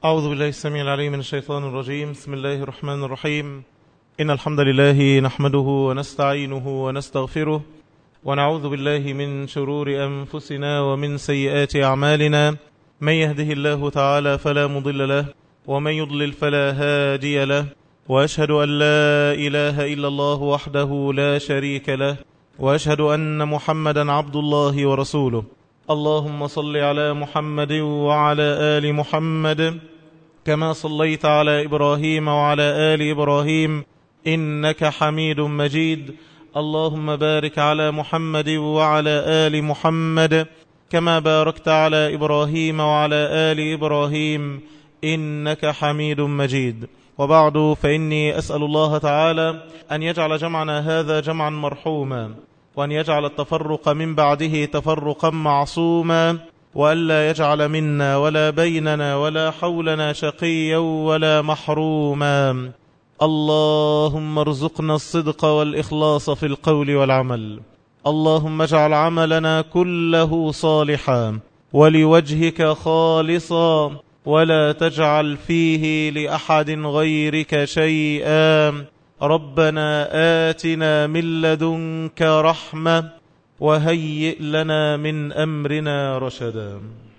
أعوذ بالله السميع العليم من الشيطان الرجيم بسم الله الرحمن الرحيم إن الحمد لله نحمده ونستعينه ونستغفره ونعوذ بالله من شرور أنفسنا ومن سيئات أعمالنا من يهده الله تعالى فلا مضل له ومن يضلل فلا هادي له وأشهد أن لا إله إلا الله وحده لا شريك له وأشهد أن محمدا عبد الله ورسوله اللهم صل على محمد وعلى آل محمد كما صليت على إبراهيم وعلى آل إبراهيم إنك حميد مجيد اللهم بارك على محمد وعلى آل محمد كما باركت على إبراهيم وعلى آل إبراهيم إنك حميد مجيد وبعد فإني أسأل الله تعالى أن يجعل جمعنا هذا جمعا مرحوما وأن يجعل التفرق من بعده تفرقا معصوما وألا يجعل منا ولا بيننا ولا حولنا شقيا ولا محروما اللهم ارزقنا الصدق والإخلاص في القول والعمل اللهم اجعل عملنا كله صالحا ولوجهك خالصا ولا تجعل فيه لأحد غيرك شيئا ربنا آتنا من لدنك رحمة وهيئ لنا من أمرنا رشدا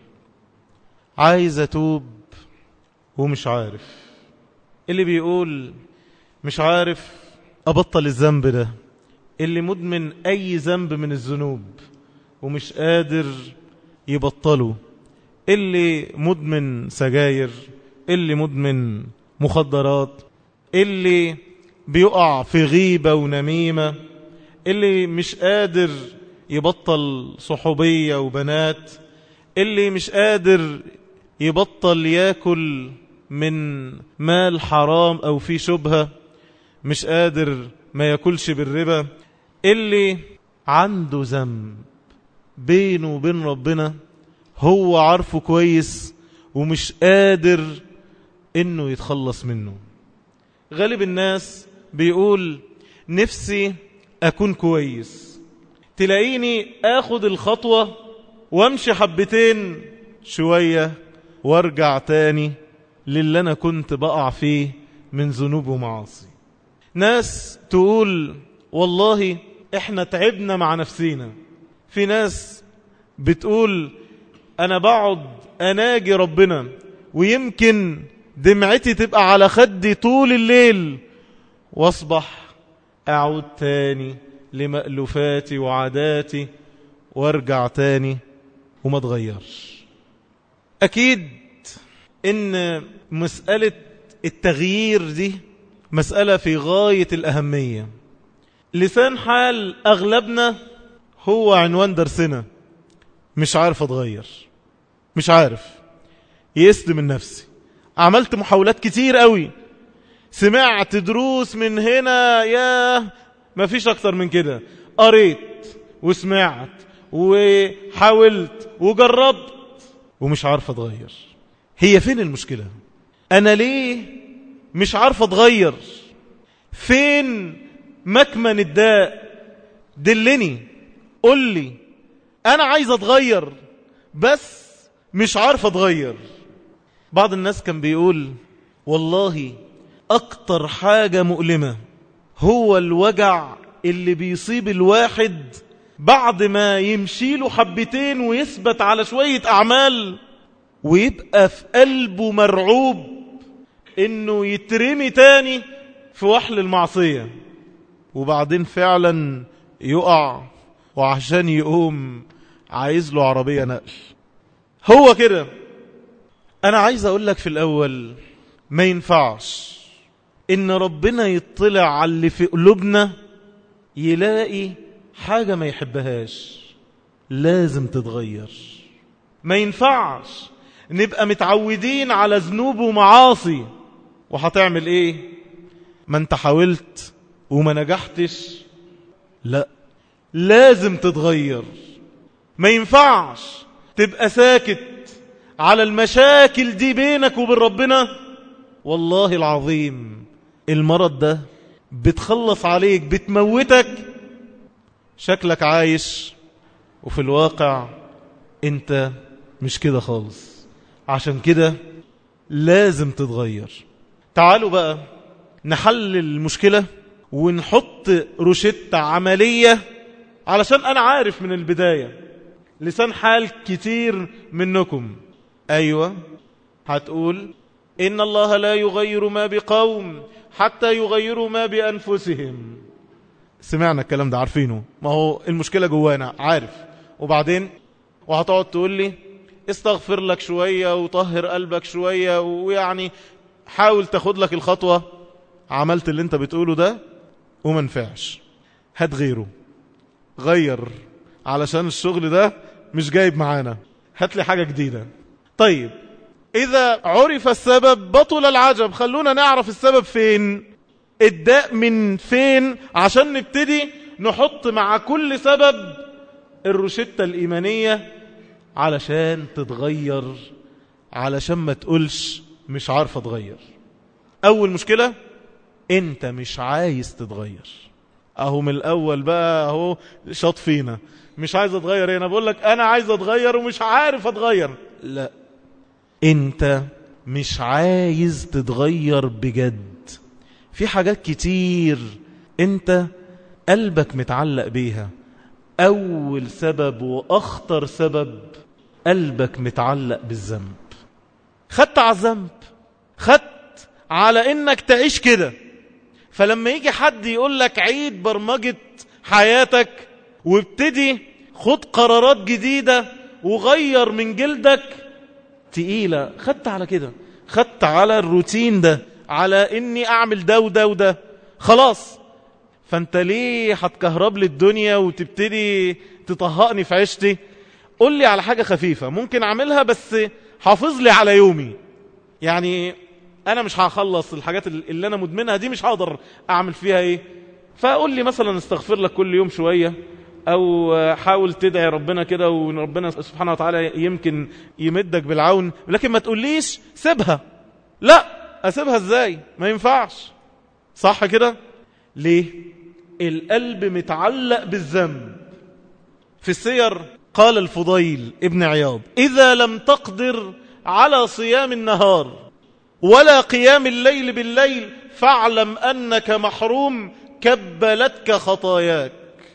عايز أتوب ومش عارف اللي بيقول مش عارف أبطل الذنب ده اللي مدمن أي ذنب من الذنوب ومش قادر يبطله اللي مدمن سجاير اللي مدمن مخدرات اللي بيقع في غيبة ونميمة اللي مش قادر يبطل صحوبية وبنات اللي مش قادر يبطل ياكل من مال حرام أو في شبهة مش قادر ما ياكلش بالربا اللي عنده ذنب بينه وبين ربنا هو عارفه كويس ومش قادر انه يتخلص منه غالب الناس بيقول نفسي اكون كويس تلاقيني اخد الخطوة وامشي حبتين شوية وارجع تاني للي انا كنت بقع فيه من ذنوب ومعاصي ناس تقول والله احنا تعبنا مع نفسينا في ناس بتقول انا بقعد اناجي ربنا ويمكن دمعتي تبقى على خدي طول الليل واصبح اعود تاني لمألوفاتي وعاداتي وارجع تاني وما تغيرش اكيد ان مسألة التغيير دي مسألة في غاية الأهمية لسان حال أغلبنا هو عنوان درسنا مش عارف أتغير مش عارف يئست من نفسي عملت محاولات كتير قوي سمعت دروس من هنا يا ما فيش أكتر من كده قريت وسمعت وحاولت وجربت ومش عارف أتغير هي فين المشكلة أنا ليه مش عارف أتغير فين مكمن الداء دلني قل لي أنا عايز أتغير بس مش عارف أتغير بعض الناس كان بيقول والله أكتر حاجة مؤلمة هو الوجع اللي بيصيب الواحد بعد ما يمشي له حبتين ويثبت على شوية أعمال ويبقى في قلبه مرعوب انه يترمي تاني في وحل المعصية وبعدين فعلا يقع وعشان يقوم عايز له عربية نقل هو كده انا عايز اقول لك في الاول ما ينفعش ان ربنا يطلع على اللي في قلوبنا يلاقي حاجة ما يحبهاش لازم تتغير ما ينفعش نبقى متعودين على ذنوب ومعاصي وهتعمل ايه ما انت حاولت وما نجحتش لا لازم تتغير ما ينفعش تبقى ساكت على المشاكل دي بينك وبين ربنا والله العظيم المرض ده بتخلص عليك بتموتك شكلك عايش وفي الواقع انت مش كده خالص عشان كده لازم تتغير تعالوا بقى نحل المشكلة ونحط روشتة عملية علشان أنا عارف من البداية لسان حال كتير منكم أيوة هتقول إن الله لا يغير ما بقوم حتى يغيروا ما بأنفسهم سمعنا الكلام ده عارفينه ما هو المشكلة جوانا عارف وبعدين وهتقعد تقول لي استغفر لك شوية وطهر قلبك شوية ويعني حاول تاخد لك الخطوة عملت اللي انت بتقوله ده وما نفعش هات غيره غير علشان الشغل ده مش جايب معانا هات لي حاجة جديدة طيب إذا عرف السبب بطل العجب خلونا نعرف السبب فين الداء من فين عشان نبتدي نحط مع كل سبب الروشتة الإيمانية علشان تتغير علشان ما تقولش مش عارف اتغير أول مشكلة انت مش عايز تتغير اهو من الاول بقى اهو شاط فينا مش عايز اتغير هنا بقول لك انا عايز اتغير ومش عارف اتغير لا انت مش عايز تتغير بجد في حاجات كتير انت قلبك متعلق بيها اول سبب واخطر سبب قلبك متعلق بالذنب خدت على الذنب خدت على انك تعيش كده فلما يجي حد يقول لك عيد برمجة حياتك وابتدي خد قرارات جديدة وغير من جلدك تقيلة خدت على كده خدت على الروتين ده على اني اعمل ده وده وده خلاص فانت ليه هتكهرب لي الدنيا وتبتدي تطهقني في عيشتي قول لي على حاجة خفيفة ممكن اعملها بس حافظ لي على يومي يعني انا مش هخلص الحاجات اللي انا مدمنها دي مش هقدر اعمل فيها ايه فقول لي مثلا استغفر لك كل يوم شوية او حاول تدعي ربنا كده وربنا سبحانه وتعالى يمكن يمدك بالعون لكن ما تقوليش سيبها لا اسيبها ازاي ما ينفعش صح كده ليه القلب متعلق بالذنب في السير قال الفضيل ابن عياض إذا لم تقدر على صيام النهار ولا قيام الليل بالليل فاعلم أنك محروم كبلتك خطاياك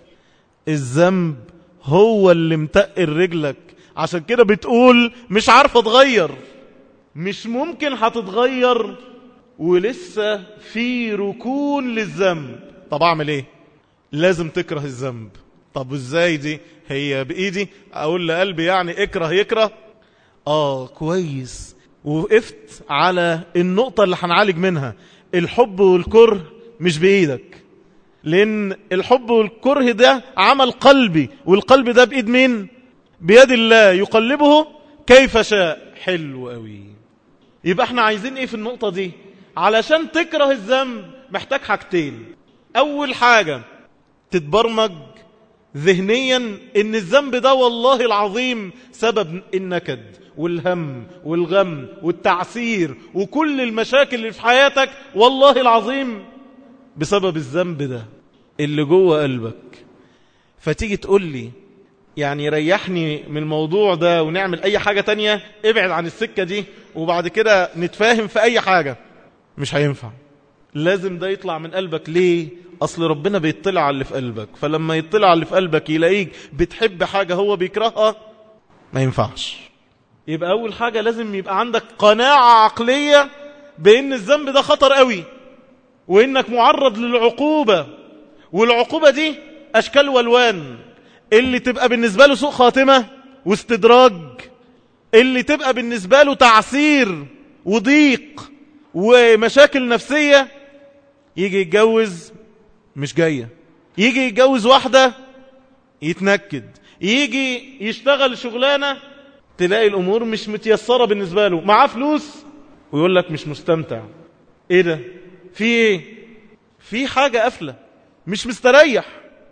الذنب هو اللي متقل رجلك عشان كده بتقول مش عارف اتغير مش ممكن هتتغير ولسه في ركون للذنب طب اعمل ايه لازم تكره الذنب طب ازاي دي هي بايدي اقول لقلبي يعني اكره يكره اه كويس وقفت على النقطة اللي هنعالج منها الحب والكره مش بايدك لان الحب والكره ده عمل قلبي والقلب ده بايد مين بيد الله يقلبه كيف شاء حلو قوي يبقى احنا عايزين ايه في النقطة دي علشان تكره الذنب محتاج حاجتين اول حاجة تتبرمج ذهنيا ان الذنب ده والله العظيم سبب النكد والهم والغم والتعسير وكل المشاكل اللي في حياتك والله العظيم بسبب الذنب ده اللي جوه قلبك فتيجي تقول لي يعني ريحني من الموضوع ده ونعمل اي حاجة تانية ابعد عن السكة دي وبعد كده نتفاهم في اي حاجة مش هينفع لازم ده يطلع من قلبك ليه اصل ربنا بيطلع على اللي في قلبك فلما يطلع على اللي في قلبك يلاقيك بتحب حاجة هو بيكرهها ما ينفعش يبقى اول حاجة لازم يبقى عندك قناعة عقلية بان الذنب ده خطر قوي وانك معرض للعقوبة والعقوبة دي اشكال والوان اللي تبقى بالنسبة له سوء خاتمة واستدراج اللي تبقى بالنسبة له تعسير وضيق ومشاكل نفسية يجي يتجوز مش جاية يجي يتجوز واحدة يتنكد يجي يشتغل شغلانة تلاقي الأمور مش متيسرة بالنسبة له معاه فلوس ويقول لك مش مستمتع ايه ده في ايه في حاجة قافلة مش مستريح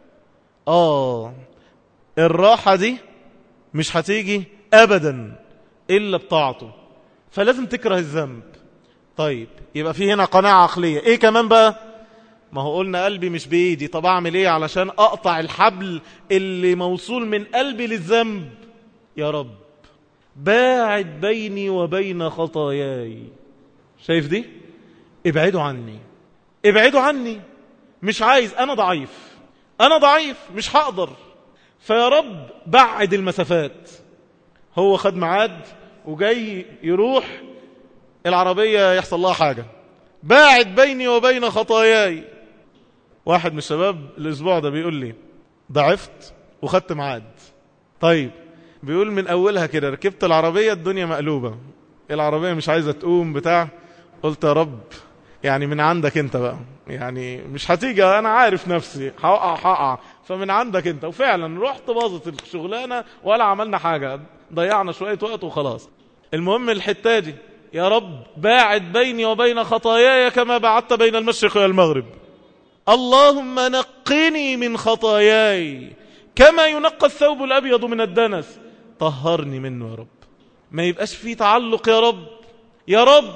اه الراحة دي مش هتيجي أبدا إلا بطاعته فلازم تكره الذنب طيب يبقى في هنا قناعة عقلية ايه كمان بقى ما هو قلنا قلبي مش بإيدي طب أعمل إيه علشان أقطع الحبل اللي موصول من قلبي للذنب يا رب باعد بيني وبين خطاياي شايف دي ابعدوا عني ابعدوا عني مش عايز انا ضعيف انا ضعيف مش هقدر فيا رب بعد المسافات هو خد ميعاد وجاي يروح العربية يحصل لها حاجة باعد بيني وبين خطاياي واحد من الشباب الاسبوع ده بيقول لي ضعفت وخدت ميعاد طيب بيقول من اولها كده ركبت العربية الدنيا مقلوبة العربية مش عايزة تقوم بتاع قلت يا رب يعني من عندك انت بقى يعني مش هتيجي انا عارف نفسي هقع هقع فمن عندك انت وفعلا رحت باظت الشغلانة ولا عملنا حاجة ضيعنا شوية وقت وخلاص المهم الحتة دي يا رب باعد بيني وبين خطاياي كما بعدت بين المشرق والمغرب اللهم نقني من خطاياي كما ينقى الثوب الأبيض من الدنس طهرني منه يا رب ما يبقاش فيه تعلق يا رب يا رب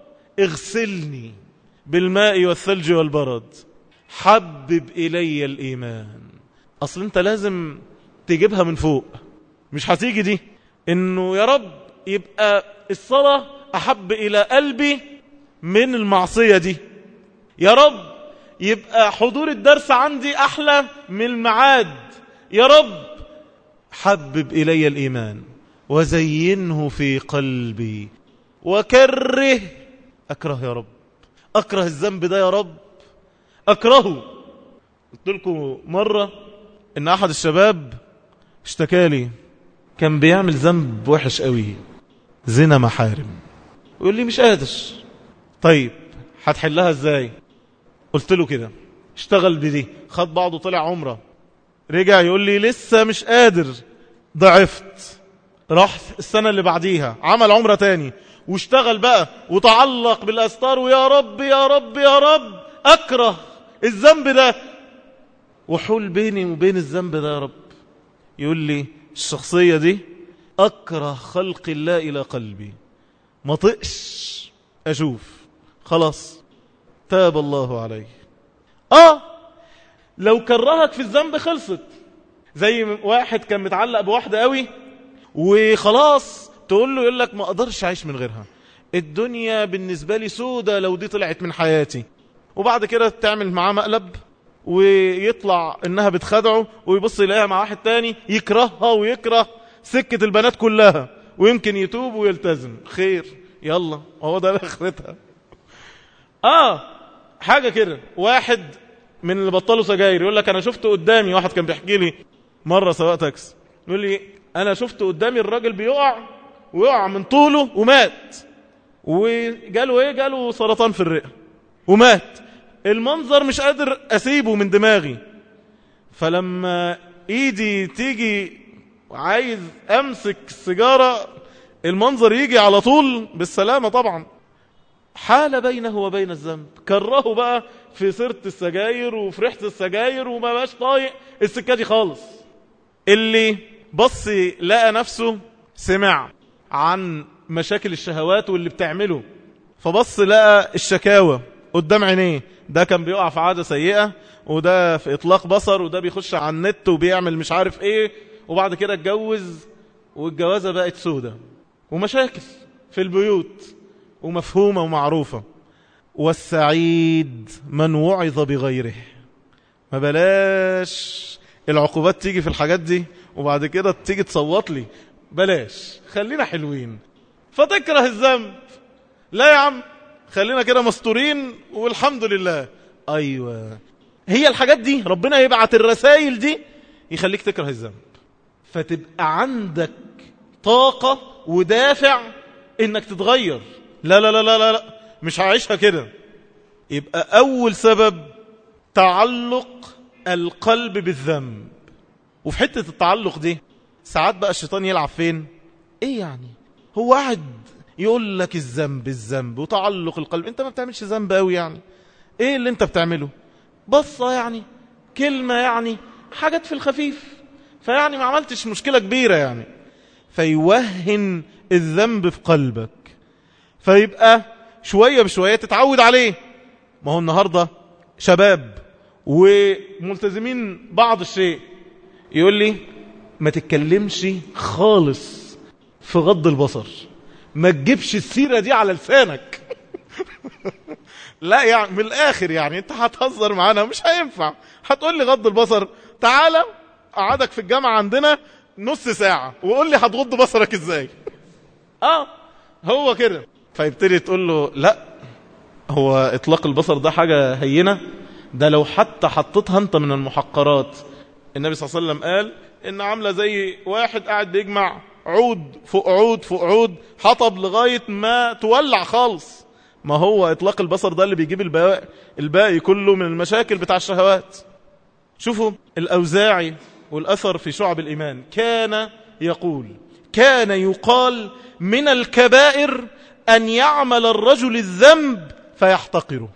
اغسلني بالماء والثلج والبرد حبب إلي الإيمان أصل أنت لازم تجيبها من فوق مش هتيجي دي إنه يا رب يبقى الصلاة أحب إلى قلبي من المعصية دي يا رب يبقى حضور الدرس عندي أحلى من المعاد يا رب حبب إلي الإيمان وزينه في قلبي وكره أكره يا رب أكره الذنب ده يا رب أكرهه قلت لكم مرة إن أحد الشباب اشتكالي كان بيعمل ذنب وحش قوي زنا محارم يقول لي مش قادر طيب هتحلها ازاي قلت له كده اشتغل بدي خد بعضه طلع عمره رجع يقول لي لسه مش قادر ضعفت راح السنة اللي بعديها عمل عمرة تاني واشتغل بقى وتعلق بالأستار ويا رب يا رب يا رب أكره الذنب ده وحول بيني وبين الذنب ده يا رب يقول لي الشخصية دي أكره خلق الله إلى قلبي ما طقش أشوف خلاص تاب الله عليه آه لو كرهك في الذنب خلصت زي واحد كان متعلق بواحدة قوي وخلاص تقول له يقول لك ما اقدرش اعيش من غيرها الدنيا بالنسبة لي سودة لو دي طلعت من حياتي وبعد كده تعمل معاه مقلب ويطلع انها بتخدعه ويبص يلاقيها مع واحد تاني يكرهها ويكره سكة البنات كلها ويمكن يتوب ويلتزم خير يلا هو ده اخرتها اه حاجة كده واحد من اللي بطلوا سجاير يقول لك انا شفت قدامي واحد كان بيحكي لي مرة سواق تاكس يقول لي انا شفت قدامي الراجل بيقع ويقع من طوله ومات وجاله ايه جاله سرطان في الرئة ومات المنظر مش قادر اسيبه من دماغي فلما ايدي تيجي عايز امسك السيجارة المنظر يجي على طول بالسلامة طبعا حال بينه وبين الذنب كرهه بقى في سيرة السجاير وفي ريحة السجاير وما باش طايق السكة دي خالص اللي بص لقى نفسه سمع عن مشاكل الشهوات واللي بتعمله فبص لقى الشكاوى قدام عينيه ده كان بيقع في عادة سيئة وده في إطلاق بصر وده بيخش على النت وبيعمل مش عارف ايه وبعد كده اتجوز والجوازة بقت سودة ومشاكل في البيوت ومفهومة ومعروفة والسعيد من وعظ بغيره ما بلاش العقوبات تيجي في الحاجات دي وبعد كده تيجي تصوت لي بلاش خلينا حلوين فتكره الذنب لا يا عم خلينا كده مستورين والحمد لله أيوة هي الحاجات دي ربنا يبعت الرسائل دي يخليك تكره الذنب فتبقى عندك طاقة ودافع انك تتغير لا لا لا لا لا, لا. مش هعيشها كده يبقى أول سبب تعلق القلب بالذنب وفي حتة التعلق دي ساعات بقى الشيطان يلعب فين ايه يعني هو قاعد يقول لك الذنب الذنب وتعلق القلب انت ما بتعملش ذنب قوي يعني ايه اللي انت بتعمله بصة يعني كلمة يعني حاجات في الخفيف فيعني ما عملتش مشكلة كبيرة يعني فيوهن الذنب في قلبك فيبقى شوية بشوية تتعود عليه ما هو النهاردة شباب وملتزمين بعض الشيء يقول لي ما تتكلمش خالص في غض البصر ما تجيبش السيرة دي على لسانك لا يعني من الاخر يعني انت هتهزر معانا مش هينفع هتقول لي غض البصر تعالى قعدك في الجامعة عندنا نص ساعة وقول لي هتغض بصرك ازاي اه هو كده فيبتدي تقول له لا هو اطلاق البصر ده حاجة هينة ده لو حتى حطيتها انت من المحقرات النبي صلى الله عليه وسلم قال ان عاملة زي واحد قاعد بيجمع عود فوق عود فوق عود حطب لغاية ما تولع خالص ما هو اطلاق البصر ده اللي بيجيب الباقي, الباقي كله من المشاكل بتاع الشهوات شوفوا الاوزاعي والاثر في شعب الايمان كان يقول كان يقال من الكبائر ان يعمل الرجل الذنب فيحتقره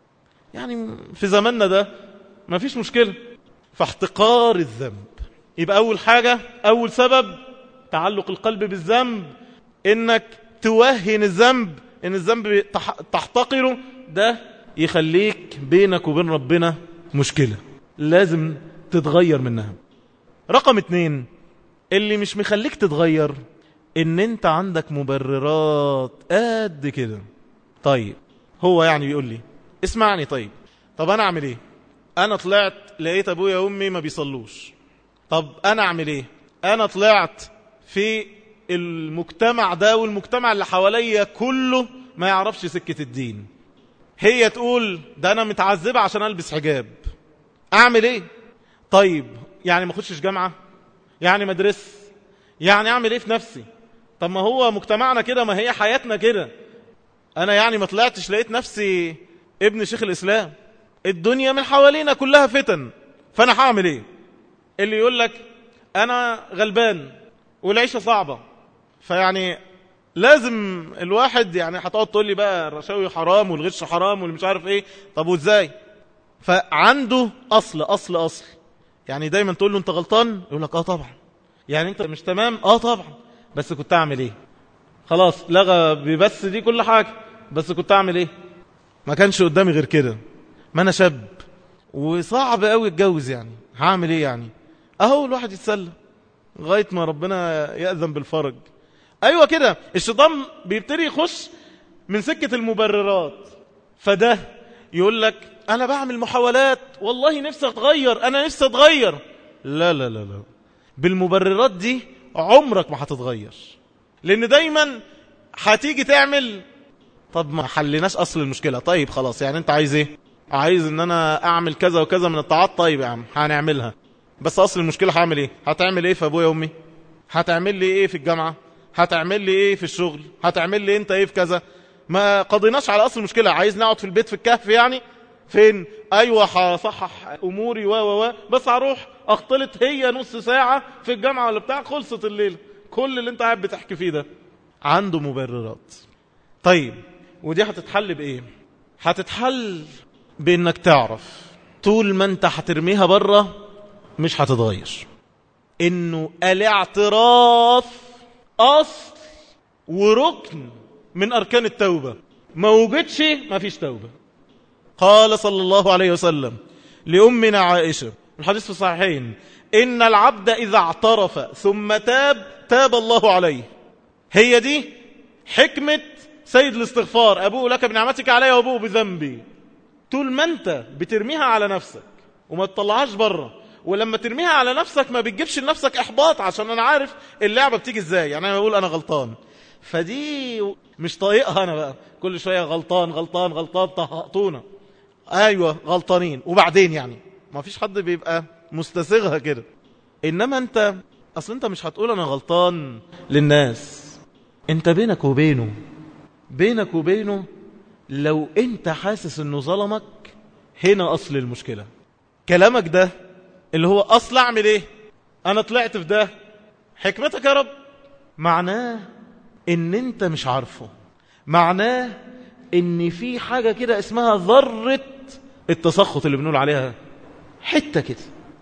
يعني في زماننا ده ما فيش مشكلة فاحتقار الذنب يبقى أول حاجة أول سبب تعلق القلب بالذنب إنك توهن الذنب إن الذنب تحتقره ده يخليك بينك وبين ربنا مشكلة لازم تتغير منها رقم اتنين اللي مش مخليك تتغير ان انت عندك مبررات قد كده طيب هو يعني بيقول لي اسمعني طيب طب انا اعمل ايه انا طلعت لقيت ابويا وامي ما بيصلوش طب انا اعمل ايه انا طلعت في المجتمع ده والمجتمع اللي حواليا كله ما يعرفش سكة الدين هي تقول ده انا متعذبة عشان البس حجاب اعمل ايه طيب يعني ما اخشش جامعة يعني مدرس يعني اعمل ايه في نفسي طب ما هو مجتمعنا كده ما هي حياتنا كده انا يعني ما طلعتش لقيت نفسي ابن شيخ الاسلام الدنيا من حوالينا كلها فتن فانا هعمل ايه اللي يقول لك انا غلبان والعيشه صعبه فيعني لازم الواحد يعني هتقعد تقول لي بقى الرشاوي حرام والغش حرام واللي مش عارف ايه طب وازاي فعنده اصل اصل اصل يعني دايما تقول له انت غلطان يقول لك اه طبعا يعني انت مش تمام اه طبعا بس كنت اعمل ايه خلاص لغى ببس دي كل حاجه بس كنت اعمل ايه ما كانش قدامي غير كده ما انا شاب وصعب قوي اتجوز يعني هعمل ايه يعني اهو الواحد يتسلى لغايه ما ربنا ياذن بالفرج ايوه كده الشيطان بيبتدي يخش من سكه المبررات فده يقول لك انا بعمل محاولات والله نفسي اتغير انا نفسي اتغير لا لا لا لا بالمبررات دي عمرك ما هتتغير لان دايما هتيجي تعمل طب ما حلناش اصل المشكله طيب خلاص يعني انت عايز ايه عايز ان انا اعمل كذا وكذا من الطاعات طيب يا عم هنعملها بس اصل المشكله هعمل ايه هتعمل ايه في ابويا وامي هتعمل لي ايه في الجامعه هتعمل لي ايه في الشغل هتعمل لي انت ايه في كذا ما قضيناش على اصل المشكله عايز نقعد في البيت في الكهف يعني فين ايوه هصحح اموري و و بس هروح اختلط هي نص ساعه في الجامعه ولا بتاع خلصت الليله كل اللي انت قاعد بتحكي فيه ده عنده مبررات طيب ودي هتتحل بايه هتتحل بانك تعرف طول ما انت هترميها بره مش هتتغير انه الاعتراف اصل وركن من اركان التوبه ما وجدش ما فيش توبه قال صلى الله عليه وسلم لامنا عائشه الحديث في الصحيحين ان العبد اذا اعترف ثم تاب تاب الله عليه هي دي حكمه سيد الاستغفار ابوء لك بنعمتك علي وابوء بذنبي طول ما انت بترميها على نفسك وما تطلعهاش بره ولما ترميها على نفسك ما بتجيبش لنفسك احباط عشان انا عارف اللعبه بتيجي ازاي يعني انا بقول انا غلطان فدي مش طايقها انا بقى كل شويه غلطان غلطان غلطان طهقتونا ايوه غلطانين وبعدين يعني ما فيش حد بيبقى مستسيغها كده انما انت اصل انت مش هتقول انا غلطان للناس انت بينك وبينه بينك وبينه لو انت حاسس انه ظلمك هنا اصل المشكلة كلامك ده اللي هو اصل اعمل ايه انا طلعت في ده حكمتك يا رب معناه ان انت مش عارفه معناه ان في حاجة كده اسمها ذرة التسخط اللي بنقول عليها حتة كده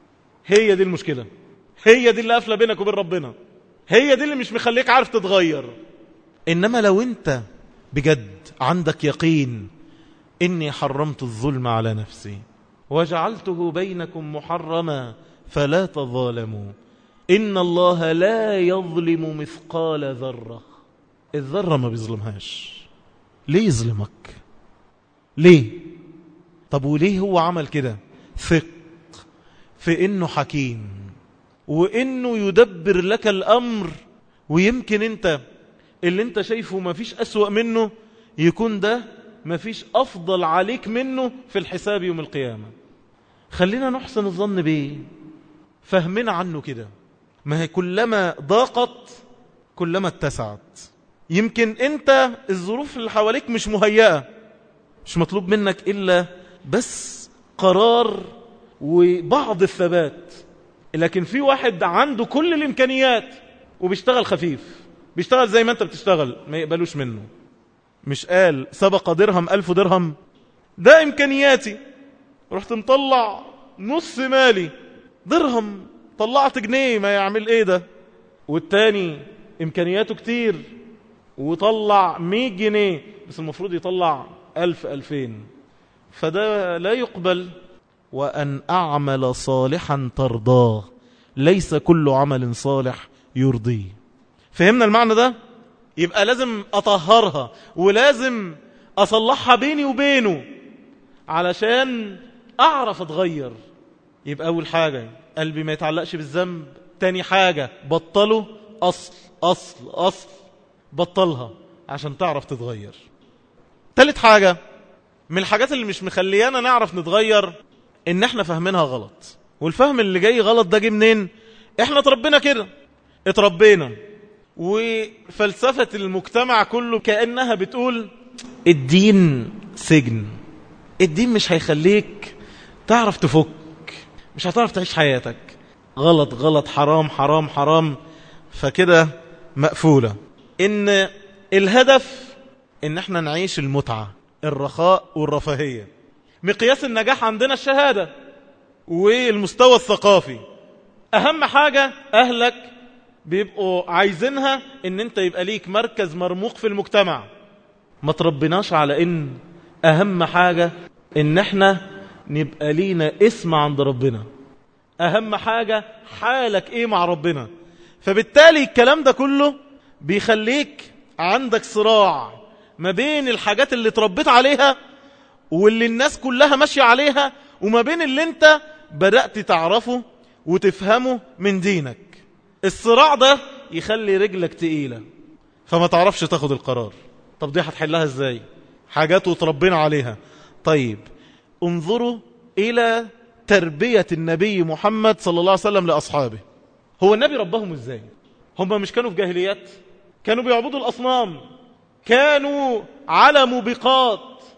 هي دي المشكلة هي دي اللي قافلة بينك وبين ربنا هي دي اللي مش مخليك عارف تتغير إنما لو أنت بجد عندك يقين إني حرمت الظلم على نفسي وجعلته بينكم محرما فلا تظالموا إن الله لا يظلم مثقال ذرة الذرة ما بيظلمهاش ليه يظلمك ليه طب وليه هو عمل كده ثق في انه حكيم وانه يدبر لك الامر ويمكن انت اللي انت شايفه ما فيش اسوأ منه يكون ده ما فيش افضل عليك منه في الحساب يوم القيامة خلينا نحسن الظن بيه فهمنا عنه كده ما هي كلما ضاقت كلما اتسعت يمكن انت الظروف اللي حواليك مش مهيئة مش مطلوب منك إلا بس قرار وبعض الثبات لكن في واحد عنده كل الإمكانيات وبيشتغل خفيف بيشتغل زي ما انت بتشتغل ما يقبلوش منه مش قال سبق درهم ألف درهم ده إمكانياتي رحت مطلع نص مالي درهم طلعت جنيه ما يعمل ايه ده والتاني إمكانياته كتير وطلع 100 جنيه بس المفروض يطلع ألف ألفين فده لا يقبل وأن أعمل صالحا ترضاه ليس كل عمل صالح يرضيه فهمنا المعنى ده يبقى لازم أطهرها ولازم أصلحها بيني وبينه علشان أعرف أتغير يبقى أول حاجة قلبي ما يتعلقش بالذنب تاني حاجة بطله أصل أصل أصل بطلها عشان تعرف تتغير تالت حاجة من الحاجات اللي مش مخليانا نعرف نتغير ان احنا فاهمينها غلط والفهم اللي جاي غلط ده جه منين احنا اتربينا كده اتربينا وفلسفة المجتمع كله كأنها بتقول الدين سجن الدين مش هيخليك تعرف تفك مش هتعرف تعيش حياتك غلط غلط حرام حرام حرام فكده مقفولة ان الهدف ان احنا نعيش المتعة الرخاء والرفاهية مقياس النجاح عندنا الشهادة والمستوى الثقافي اهم حاجة اهلك بيبقوا عايزينها ان انت يبقى ليك مركز مرموق في المجتمع ما تربناش على ان اهم حاجة ان احنا نبقى لينا اسم عند ربنا اهم حاجة حالك ايه مع ربنا فبالتالي الكلام ده كله بيخليك عندك صراع ما بين الحاجات اللي تربيت عليها واللي الناس كلها ماشية عليها وما بين اللي انت بدأت تعرفه وتفهمه من دينك الصراع ده يخلي رجلك تقيلة فما تعرفش تاخد القرار طب دي هتحلها ازاي حاجات وتربينا عليها طيب انظروا إلى تربية النبي محمد صلى الله عليه وسلم لأصحابه هو النبي ربهم ازاي هم مش كانوا في جاهليات كانوا بيعبدوا الأصنام كانوا على موبقات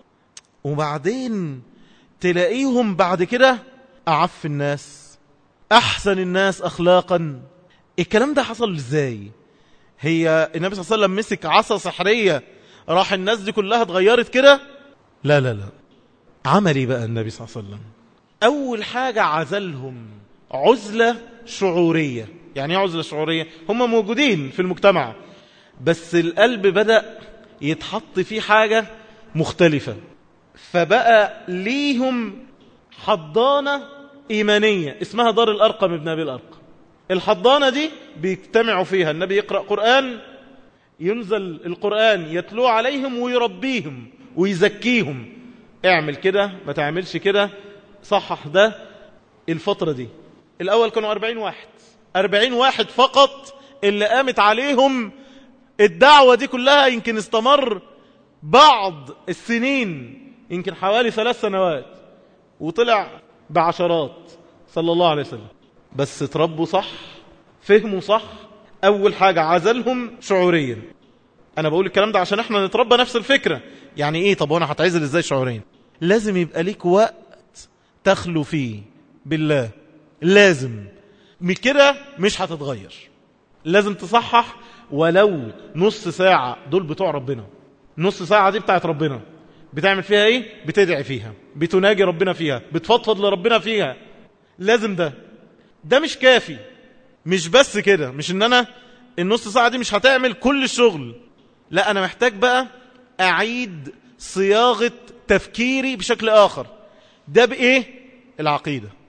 وبعدين تلاقيهم بعد كده أعف الناس أحسن الناس أخلاقا الكلام ده حصل ازاي هي النبي صلى الله عليه وسلم مسك عصا سحرية راح الناس دي كلها اتغيرت كده لا لا لا عملي بقى النبي صلى الله عليه وسلم أول حاجة عزلهم عزلة شعورية يعني ايه عزلة شعورية هم موجودين في المجتمع بس القلب بدأ يتحط فيه حاجة مختلفة فبقى ليهم حضانة إيمانية اسمها دار الأرقم ابن أبي الأرقم الحضانة دي بيجتمعوا فيها النبي يقرأ قرآن ينزل القرآن يتلو عليهم ويربيهم ويزكيهم اعمل كده ما تعملش كده صحح ده الفترة دي الأول كانوا أربعين واحد أربعين واحد فقط اللي قامت عليهم الدعوة دي كلها يمكن استمر بعض السنين يمكن حوالي ثلاث سنوات وطلع بعشرات صلى الله عليه وسلم بس تربوا صح فهموا صح أول حاجة عزلهم شعوريا أنا بقول الكلام ده عشان احنا نتربى نفس الفكرة يعني ايه طب وانا هتعزل ازاي شعوريا لازم يبقى ليك وقت تخلو فيه بالله لازم من كده مش هتتغير لازم تصحح ولو نص ساعة دول بتوع ربنا نص ساعة دي بتاعت ربنا بتعمل فيها ايه بتدعي فيها بتناجي ربنا فيها بتفضفض لربنا فيها لازم ده ده مش كافي مش بس كده مش ان انا النص ساعة دي مش هتعمل كل الشغل لا انا محتاج بقى اعيد صياغة تفكيري بشكل اخر ده بايه العقيدة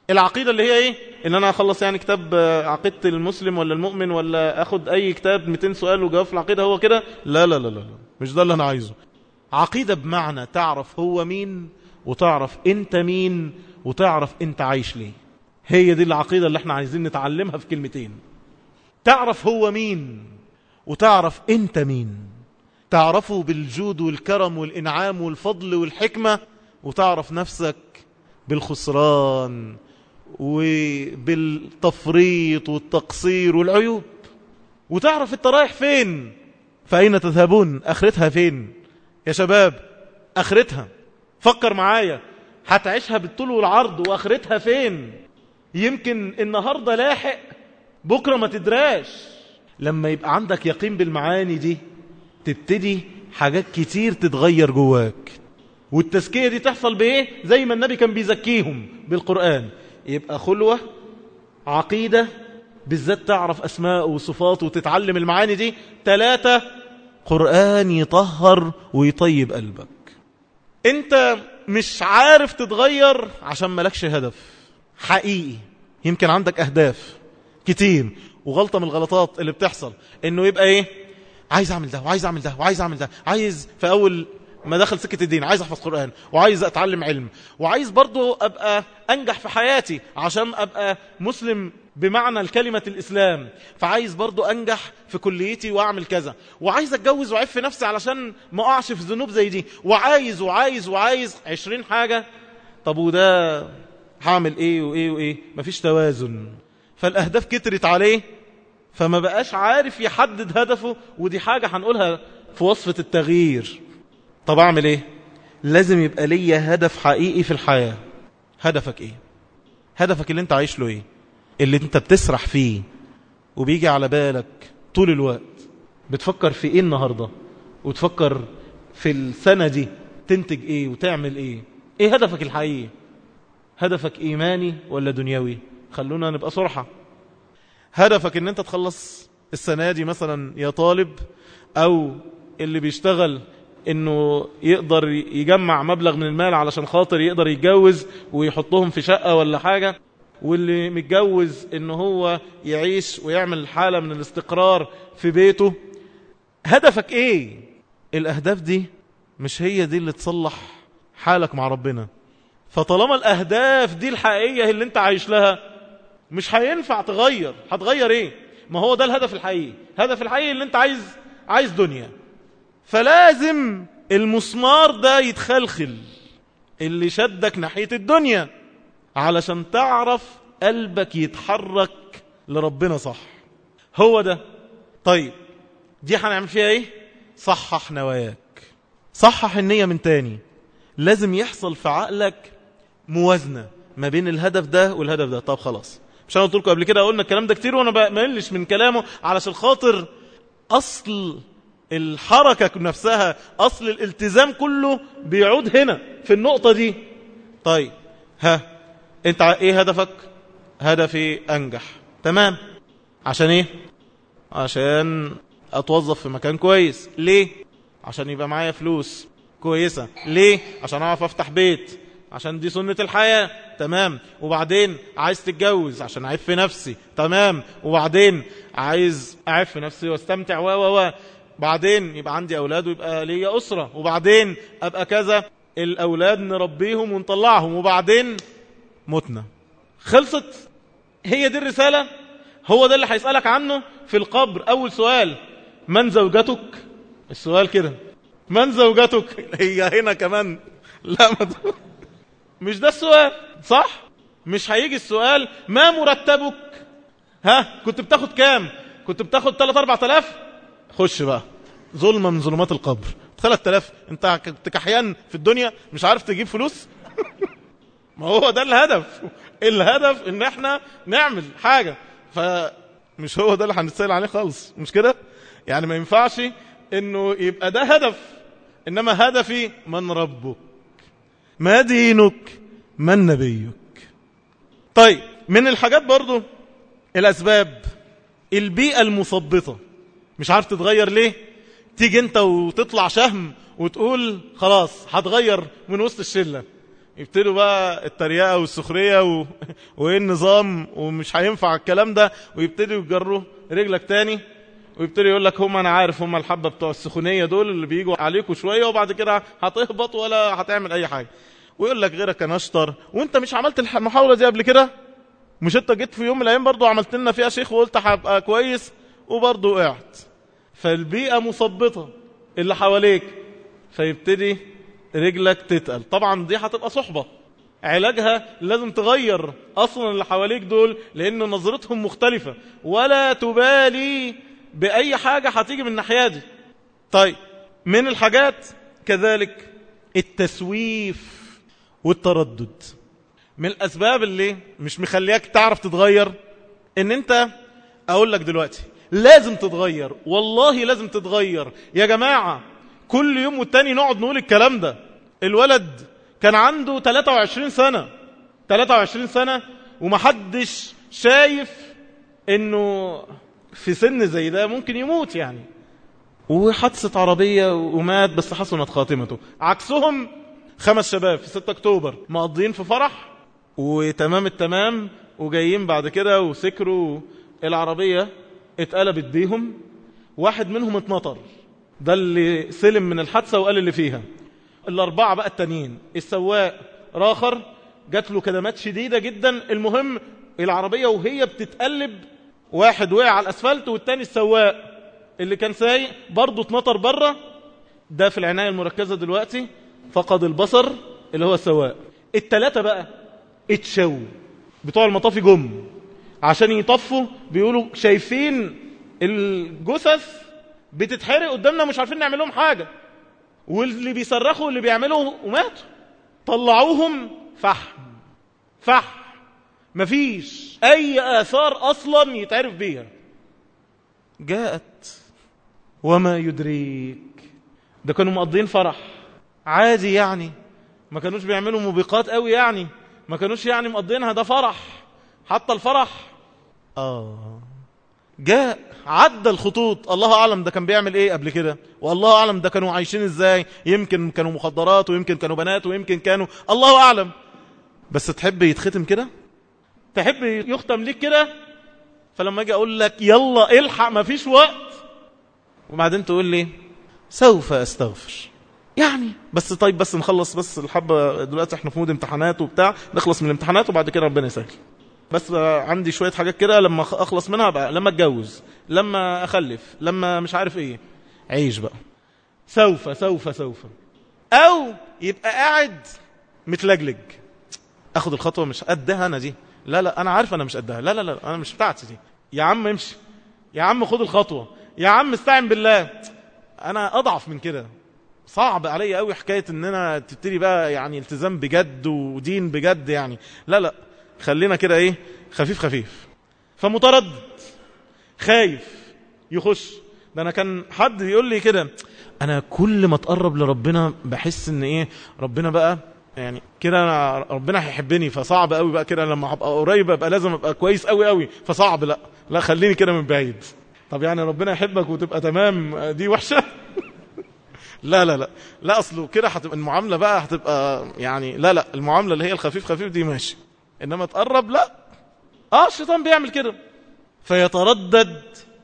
العقيدة اللي هي ايه ان انا اخلص يعني كتاب عقيدة المسلم ولا المؤمن ولا اخد اي كتاب 200 سؤال وجواب في العقيدة هو كده لا لا لا لا مش ده اللي انا عايزه عقيدة بمعنى تعرف هو مين وتعرف انت مين وتعرف انت عايش ليه هي دي العقيدة اللي احنا عايزين نتعلمها في كلمتين تعرف هو مين وتعرف انت مين تعرفه بالجود والكرم والإنعام والفضل والحكمة وتعرف نفسك بالخسران وبالتفريط والتقصير والعيوب وتعرف انت رايح فين فأين تذهبون أخرتها فين يا شباب أخرتها فكر معايا هتعيشها بالطول والعرض وأخرتها فين يمكن النهاردة لاحق بكرة ما تدراش لما يبقى عندك يقين بالمعاني دي تبتدي حاجات كتير تتغير جواك والتزكية دي تحصل بإيه زي ما النبي كان بيزكيهم بالقرآن يبقى خلوة عقيدة بالذات تعرف أسماء وصفات وتتعلم المعاني دي ثلاثة قرآن يطهر ويطيب قلبك انت مش عارف تتغير عشان ملكش هدف حقيقي يمكن عندك أهداف كتير وغلطة من الغلطات اللي بتحصل انه يبقى ايه عايز اعمل ده وعايز اعمل ده وعايز اعمل ده عايز في اول ما دخل سكة الدين عايز احفظ قرآن وعايز اتعلم علم وعايز برضو ابقى انجح في حياتي عشان ابقى مسلم بمعنى الكلمة الاسلام فعايز برضو انجح في كليتي واعمل كذا وعايز اتجوز وعف نفسي علشان ما اقعش في ذنوب زي دي وعايز وعايز وعايز عشرين حاجة طب وده هعمل ايه وايه وايه مفيش توازن فالاهداف كترت عليه فما بقاش عارف يحدد هدفه ودي حاجة هنقولها في وصفة التغيير طب اعمل ايه لازم يبقى ليا هدف حقيقي في الحياة هدفك ايه هدفك اللي انت عايش له ايه اللي انت بتسرح فيه وبيجي على بالك طول الوقت بتفكر في ايه النهاردة وتفكر في السنة دي تنتج ايه وتعمل ايه ايه هدفك الحقيقي هدفك ايماني ولا دنيوي خلونا نبقى صرحة هدفك ان انت تخلص السنة دي مثلا يا طالب او اللي بيشتغل انه يقدر يجمع مبلغ من المال علشان خاطر يقدر يتجوز ويحطهم في شقة ولا حاجة واللي متجوز انه هو يعيش ويعمل حالة من الاستقرار في بيته هدفك ايه الاهداف دي مش هي دي اللي تصلح حالك مع ربنا فطالما الاهداف دي الحقيقية اللي انت عايش لها مش هينفع تغير هتغير ايه ما هو ده الهدف الحقيقي الهدف الحقيقي اللي انت عايز عايز دنيا فلازم المسمار ده يتخلخل اللي شدك ناحية الدنيا علشان تعرف قلبك يتحرك لربنا صح هو ده طيب دي هنعمل فيها ايه صحح نواياك صحح النية من تاني لازم يحصل في عقلك موازنة ما بين الهدف ده والهدف ده طب خلاص مش انا قلت لكم قبل كده قلنا الكلام ده كتير وانا بملش من كلامه علشان خاطر اصل الحركة نفسها أصل الالتزام كله بيعود هنا في النقطة دي طيب ها انت ايه هدفك هدفي انجح تمام عشان ايه عشان اتوظف في مكان كويس ليه عشان يبقى معايا فلوس كويسة ليه عشان اعرف افتح بيت عشان دي سنة الحياة تمام وبعدين عايز تتجوز عشان اعف نفسي تمام وبعدين عايز اعف نفسي واستمتع و و و بعدين يبقى عندي أولاد ويبقى ليا أسرة وبعدين أبقى كذا الأولاد نربيهم ونطلعهم وبعدين متنا خلصت هي دي الرسالة هو ده اللي هيسألك عنه في القبر أول سؤال من زوجتك السؤال كده من زوجتك هي هنا كمان لا ما مش ده السؤال صح مش هيجي السؤال ما مرتبك ها كنت بتاخد كام كنت بتاخد 3 4000 خش بقى ظلمة من ظلمات القبر 3000 انت كنت كحيان في الدنيا مش عارف تجيب فلوس ما هو ده الهدف الهدف ان احنا نعمل حاجة فمش هو ده اللي هنتسأل عليه خالص مش كده يعني ما ينفعش انه يبقى ده هدف انما هدفي من ربك ما دينك من نبيك طيب من الحاجات برضو الاسباب البيئة المثبطة مش عارف تتغير ليه تيجي انت وتطلع شهم وتقول خلاص هتغير من وسط الشلة يبتدوا بقى التريقة والسخرية و... وايه النظام ومش هينفع الكلام ده ويبتدوا يجروا رجلك تاني ويبتدي يقول لك هم انا عارف هم الحبة بتوع السخونية دول اللي بيجوا عليكم شوية وبعد كده هتهبط ولا هتعمل اي حاجة ويقول لك غيرك كان اشطر وانت مش عملت المحاولة دي قبل كده مش انت جيت في يوم من الايام برضو عملت لنا فيها شيخ وقلت هبقى كويس وبرضو وقعت فالبيئة مثبطة اللي حواليك فيبتدي رجلك تتقل طبعا دي هتبقى صحبة علاجها لازم تغير اصلا اللي حواليك دول لان نظرتهم مختلفة ولا تبالي باي حاجة هتيجي من الناحية دي طيب من الحاجات كذلك التسويف والتردد من الاسباب اللي مش مخلياك تعرف تتغير ان انت اقول لك دلوقتي لازم تتغير والله لازم تتغير يا جماعة كل يوم والتاني نقعد نقول الكلام ده الولد كان عنده 23 سنة 23 سنة ومحدش شايف انه في سن زي ده ممكن يموت يعني وحادثة عربية ومات بس حسنت خاتمته عكسهم خمس شباب في 6 اكتوبر مقضيين في فرح وتمام التمام وجايين بعد كده وسكروا العربية اتقلبت بيهم واحد منهم اتنطر ده اللي سلم من الحادثة وقال اللي فيها الأربعة بقى التانيين السواق راخر جات له كدمات شديدة جدا المهم العربية وهي بتتقلب واحد وقع على الأسفلت والتاني السواق اللي كان سايق برضه اتنطر بره ده في العناية المركزة دلوقتي فقد البصر اللي هو السواق التلاتة بقى اتشو بتوع المطافي جم عشان يطفوا بيقولوا شايفين الجثث بتتحرق قدامنا مش عارفين نعمل لهم حاجة واللي بيصرخوا اللي بيعملوا وماتوا طلعوهم فحم فحم مفيش اي اثار اصلا يتعرف بيها جاءت وما يدريك ده كانوا مقضين فرح عادي يعني ما كانوش بيعملوا موبقات قوي يعني ما كانوش يعني مقضينها ده فرح حتى الفرح آه جاء عدى الخطوط الله أعلم ده كان بيعمل إيه قبل كده والله أعلم ده كانوا عايشين إزاي يمكن كانوا مخدرات ويمكن كانوا بنات ويمكن كانوا الله أعلم بس تحب يتختم كده تحب يختم ليك كده فلما أجي أقول لك يلا الحق ما فيش وقت وبعدين تقول لي سوف أستغفر يعني بس طيب بس نخلص بس الحبة دلوقتي احنا في مود امتحانات وبتاع نخلص من الامتحانات وبعد كده ربنا يسهل بس عندي شوية حاجات كده لما اخلص منها بقى لما اتجوز لما اخلف لما مش عارف ايه عيش بقى سوف سوف سوف او يبقى قاعد متلجلج اخد الخطوة مش قدها انا دي لا لا انا عارف انا مش قدها لا لا لا انا مش بتاعتي دي يا عم امشي يا عم خد الخطوة يا عم استعن بالله انا اضعف من كده صعب علي قوي حكاية ان انا تبتدي بقى يعني التزام بجد ودين بجد يعني لا لا خلينا كده ايه خفيف خفيف فمتردد خايف يخش ده انا كان حد يقول لي كده انا كل ما تقرب لربنا بحس ان ايه ربنا بقى يعني كده أنا ربنا هيحبني فصعب قوي بقى كده لما هبقى قريب ابقى لازم ابقى كويس قوي قوي فصعب لا لا خليني كده من بعيد طب يعني ربنا يحبك وتبقى تمام دي وحشه لا لا لا لا اصله كده هتبقى المعامله بقى هتبقى يعني لا لا المعامله اللي هي الخفيف خفيف دي ماشي انما تقرب لا اه الشيطان بيعمل كده فيتردد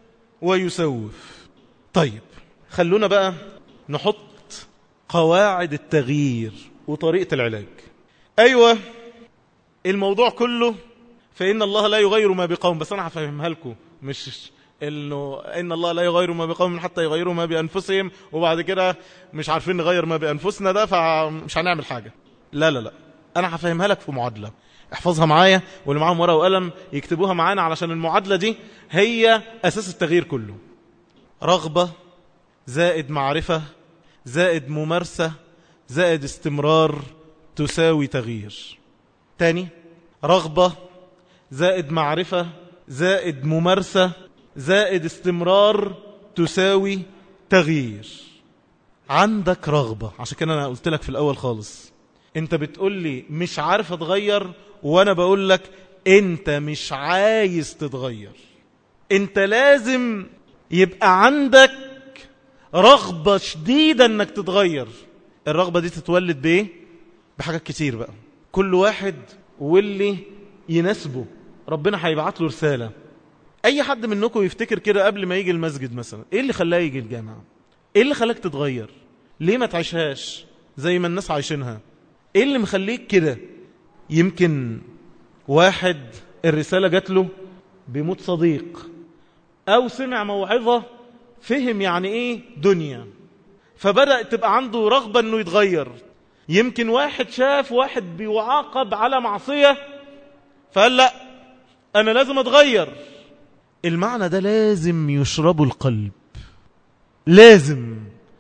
ويسوف طيب خلونا بقى نحط قواعد التغيير وطريقه العلاج ايوه الموضوع كله فان الله لا يغير ما بقوم بس انا هفهمها لكم مش انه ان الله لا يغير ما بقوم حتى يغيروا ما بانفسهم وبعد كده مش عارفين نغير ما بانفسنا ده فمش هنعمل حاجه لا لا لا انا هفهمها لك في معادله احفظها معايا واللي معاهم ورقه وقلم يكتبوها معانا علشان المعادله دي هي اساس التغيير كله رغبه زائد معرفه زائد ممارسه زائد استمرار تساوي تغيير تاني رغبه زائد معرفه زائد ممارسه زائد استمرار تساوي تغيير عندك رغبة عشان كده أنا قلت لك في الأول خالص أنت بتقول لي مش عارف أتغير وأنا بقول لك أنت مش عايز تتغير أنت لازم يبقى عندك رغبة شديدة أنك تتغير الرغبة دي تتولد بإيه؟ بحاجات كتير بقى كل واحد واللي يناسبه ربنا هيبعت له رسالة اي حد منكم يفتكر كده قبل ما يجي المسجد مثلا ايه اللي خلاه يجي الجامعة ايه اللي خلاك تتغير ليه ما تعيشهاش زي ما الناس عايشينها ايه اللي مخليك كده يمكن واحد الرسالة جات له بموت صديق او سمع موعظة فهم يعني ايه دنيا فبدأ تبقى عنده رغبة انه يتغير يمكن واحد شاف واحد بيعاقب على معصية فقال لا انا لازم اتغير المعنى ده لازم يشربه القلب لازم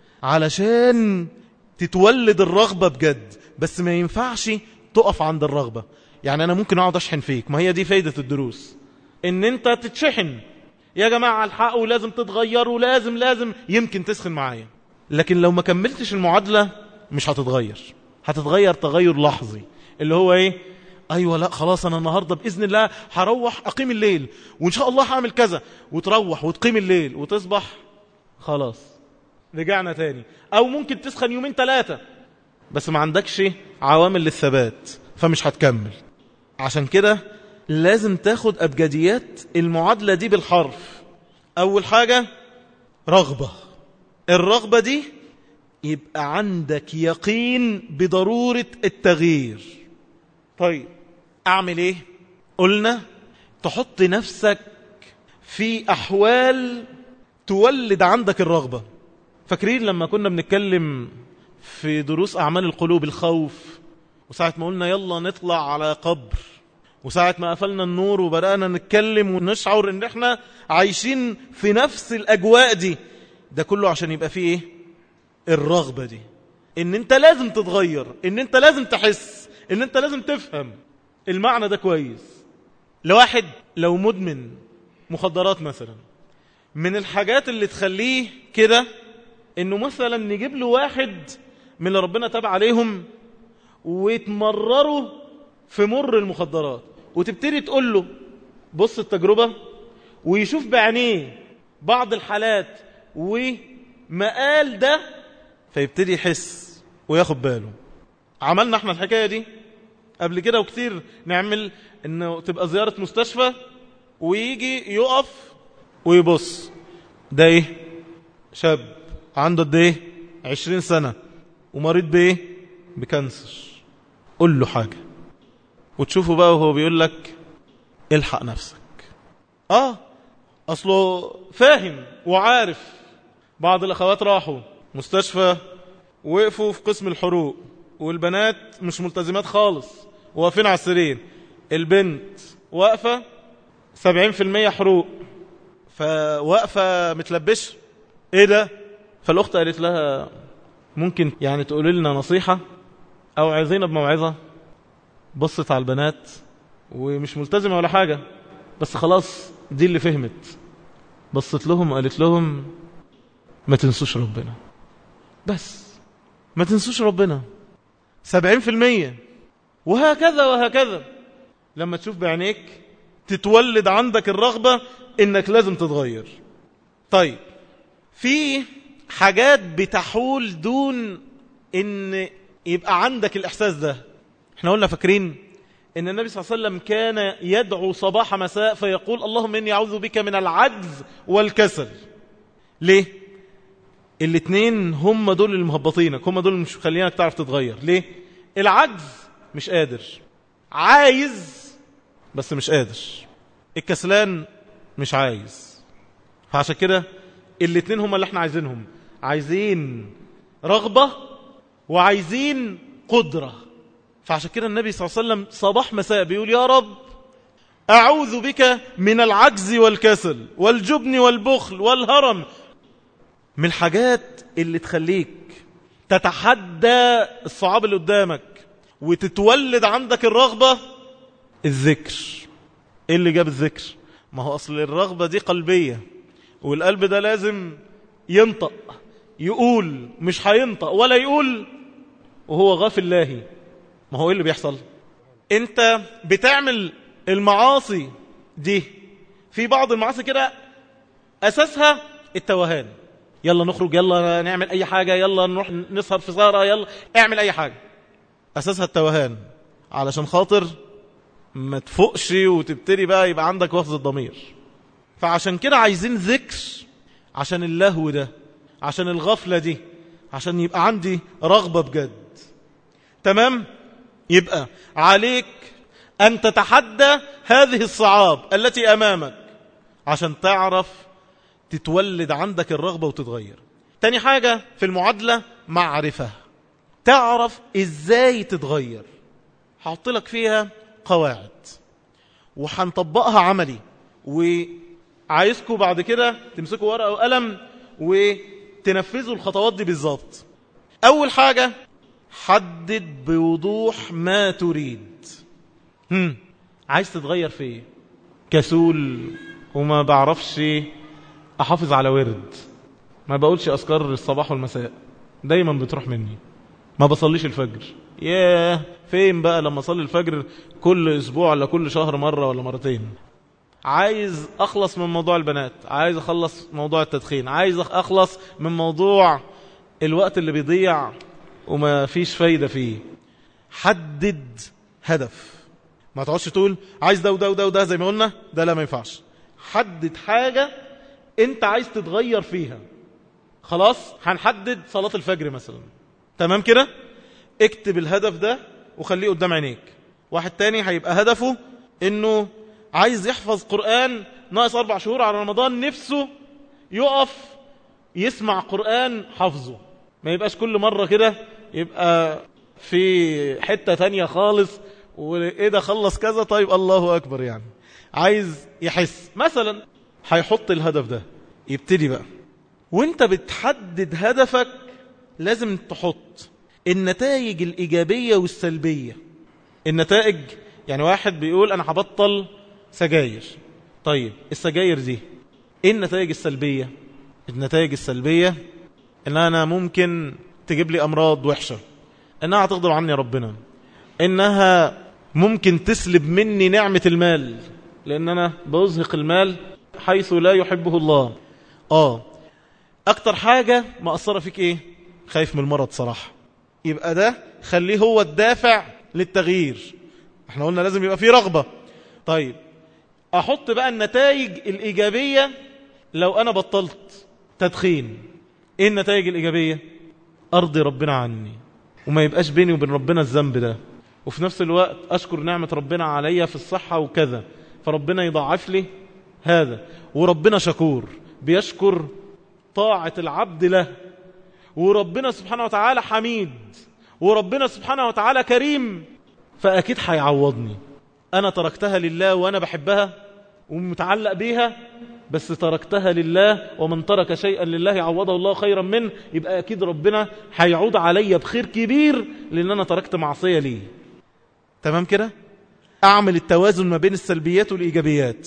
علشان تتولد الرغبة بجد بس ما ينفعش تقف عند الرغبة يعني أنا ممكن أقعد أشحن فيك ما هي دي فايدة الدروس إن أنت تتشحن يا جماعة الحقوا لازم تتغيروا لازم لازم يمكن تسخن معايا لكن لو ما كملتش المعادلة مش هتتغير هتتغير تغير لحظي اللي هو ايه ايوه لا خلاص انا النهارده باذن الله هروح اقيم الليل وان شاء الله هعمل كذا وتروح وتقيم الليل وتصبح خلاص رجعنا تاني او ممكن تسخن يومين ثلاثه بس ما عندكش عوامل للثبات فمش هتكمل عشان كده لازم تاخد ابجديات المعادله دي بالحرف اول حاجه رغبه الرغبه دي يبقى عندك يقين بضروره التغيير طيب اعمل ايه قلنا تحط نفسك في احوال تولد عندك الرغبه فاكرين لما كنا بنتكلم في دروس اعمال القلوب الخوف وساعه ما قلنا يلا نطلع على قبر وساعه ما قفلنا النور وبدانا نتكلم ونشعر ان احنا عايشين في نفس الاجواء دي ده كله عشان يبقى فيه ايه الرغبه دي ان انت لازم تتغير ان انت لازم تحس ان انت لازم تفهم المعنى ده كويس لواحد لو مدمن مخدرات مثلا من الحاجات اللي تخليه كده انه مثلا نجيب له واحد من اللي ربنا تاب عليهم ويتمرروا في مر المخدرات وتبتدي تقول له بص التجربة ويشوف بعينيه بعض الحالات ومقال ده فيبتدي يحس وياخد باله عملنا احنا الحكاية دي قبل كده وكتير نعمل انه تبقى زيارة مستشفى ويجي يقف ويبص ده ايه شاب عنده قد ايه عشرين سنة ومريض بايه بكانسر قول له حاجة وتشوفه بقى وهو بيقول لك الحق نفسك اه اصله فاهم وعارف بعض الاخوات راحوا مستشفى وقفوا في قسم الحروق والبنات مش ملتزمات خالص واقفين على السرير البنت واقفة سبعين في المية حروق فواقفة متلبشة ايه ده فالاخت قالت لها ممكن يعني تقول لنا نصيحة او عايزين بموعظة بصت على البنات ومش ملتزمة ولا حاجة بس خلاص دي اللي فهمت بصت لهم وقالت لهم ما تنسوش ربنا بس ما تنسوش ربنا سبعين في المية وهكذا وهكذا لما تشوف بعينيك تتولد عندك الرغبة انك لازم تتغير طيب في حاجات بتحول دون ان يبقى عندك الاحساس ده احنا قلنا فاكرين ان النبي صلى الله عليه وسلم كان يدعو صباح مساء فيقول اللهم اني اعوذ بك من العجز والكسل ليه الاثنين هم دول اللي مهبطينك هم دول اللي مش مخلينك تعرف تتغير ليه العجز مش قادر عايز بس مش قادر الكسلان مش عايز فعشان كده الاثنين هم اللي احنا عايزينهم عايزين رغبة وعايزين قدرة فعشان كده النبي صلى الله عليه وسلم صباح مساء بيقول يا رب أعوذ بك من العجز والكسل والجبن والبخل والهرم من الحاجات اللي تخليك تتحدى الصعاب اللي قدامك وتتولد عندك الرغبة الذكر ايه اللي جاب الذكر ما هو اصل الرغبة دي قلبية والقلب ده لازم ينطق يقول مش هينطق ولا يقول وهو غافل لاهي ما هو ايه اللي بيحصل انت بتعمل المعاصي دي في بعض المعاصي كده اساسها التوهان يلا نخرج يلا نعمل اي حاجة يلا نروح نسهر في سهرة يلا اعمل اي حاجة أساسها التوهان علشان خاطر ما تفوقش وتبتدي بقى يبقى عندك وفظ الضمير فعشان كده عايزين ذكر عشان اللهو ده عشان الغفلة دي عشان يبقى عندي رغبة بجد تمام يبقى عليك أن تتحدى هذه الصعاب التي أمامك عشان تعرف تتولد عندك الرغبة وتتغير تاني حاجة في المعادلة معرفة تعرف إزاي تتغير هحط لك فيها قواعد وهنطبقها عملي وعايزكم بعد كده تمسكوا ورقة وقلم وتنفذوا الخطوات دي بالظبط أول حاجة حدد بوضوح ما تريد هم. عايز تتغير في ايه كسول وما بعرفش احافظ على ورد ما بقولش اذكار الصباح والمساء دايما بتروح مني ما بصليش الفجر ياه فين بقى لما اصلي الفجر كل اسبوع ولا كل شهر مرة ولا مرتين عايز اخلص من موضوع البنات عايز اخلص موضوع التدخين عايز اخلص من موضوع الوقت اللي بيضيع وما فيش فايدة فيه حدد هدف ما تقعدش تقول عايز ده وده وده وده زي ما قلنا ده لا ما ينفعش حدد حاجة انت عايز تتغير فيها خلاص هنحدد صلاة الفجر مثلا تمام كده اكتب الهدف ده وخليه قدام عينيك واحد تاني هيبقى هدفه انه عايز يحفظ قرآن ناقص اربع شهور على رمضان نفسه يقف يسمع قرآن حفظه ما يبقاش كل مرة كده يبقى في حتة تانية خالص وايه ده خلص كذا طيب الله أكبر يعني عايز يحس مثلا هيحط الهدف ده يبتدي بقى وانت بتحدد هدفك لازم تحط النتائج الإيجابية والسلبية النتائج يعني واحد بيقول أنا هبطل سجاير طيب السجاير دي ايه النتائج السلبية النتائج السلبية ان انا ممكن تجيب لي امراض وحشة انها هتغضب عني ربنا انها ممكن تسلب مني نعمة المال لان انا بزهق المال حيث لا يحبه الله اه اكتر حاجة مأثرة فيك ايه خايف من المرض صراحة يبقى ده خليه هو الدافع للتغيير احنا قلنا لازم يبقى فيه رغبة طيب احط بقى النتائج الايجابية لو انا بطلت تدخين ايه النتائج الايجابية ارضي ربنا عني وما يبقاش بيني وبين ربنا الذنب ده وفي نفس الوقت اشكر نعمة ربنا عليا في الصحة وكذا فربنا يضاعف لي هذا وربنا شكور بيشكر طاعة العبد له وربنا سبحانه وتعالى حميد وربنا سبحانه وتعالى كريم فأكيد هيعوضني أنا تركتها لله وأنا بحبها ومتعلق بيها بس تركتها لله ومن ترك شيئا لله عوضه الله خيرا منه يبقى أكيد ربنا هيعود عليا بخير كبير لأن أنا تركت معصية ليه تمام كده أعمل التوازن ما بين السلبيات والإيجابيات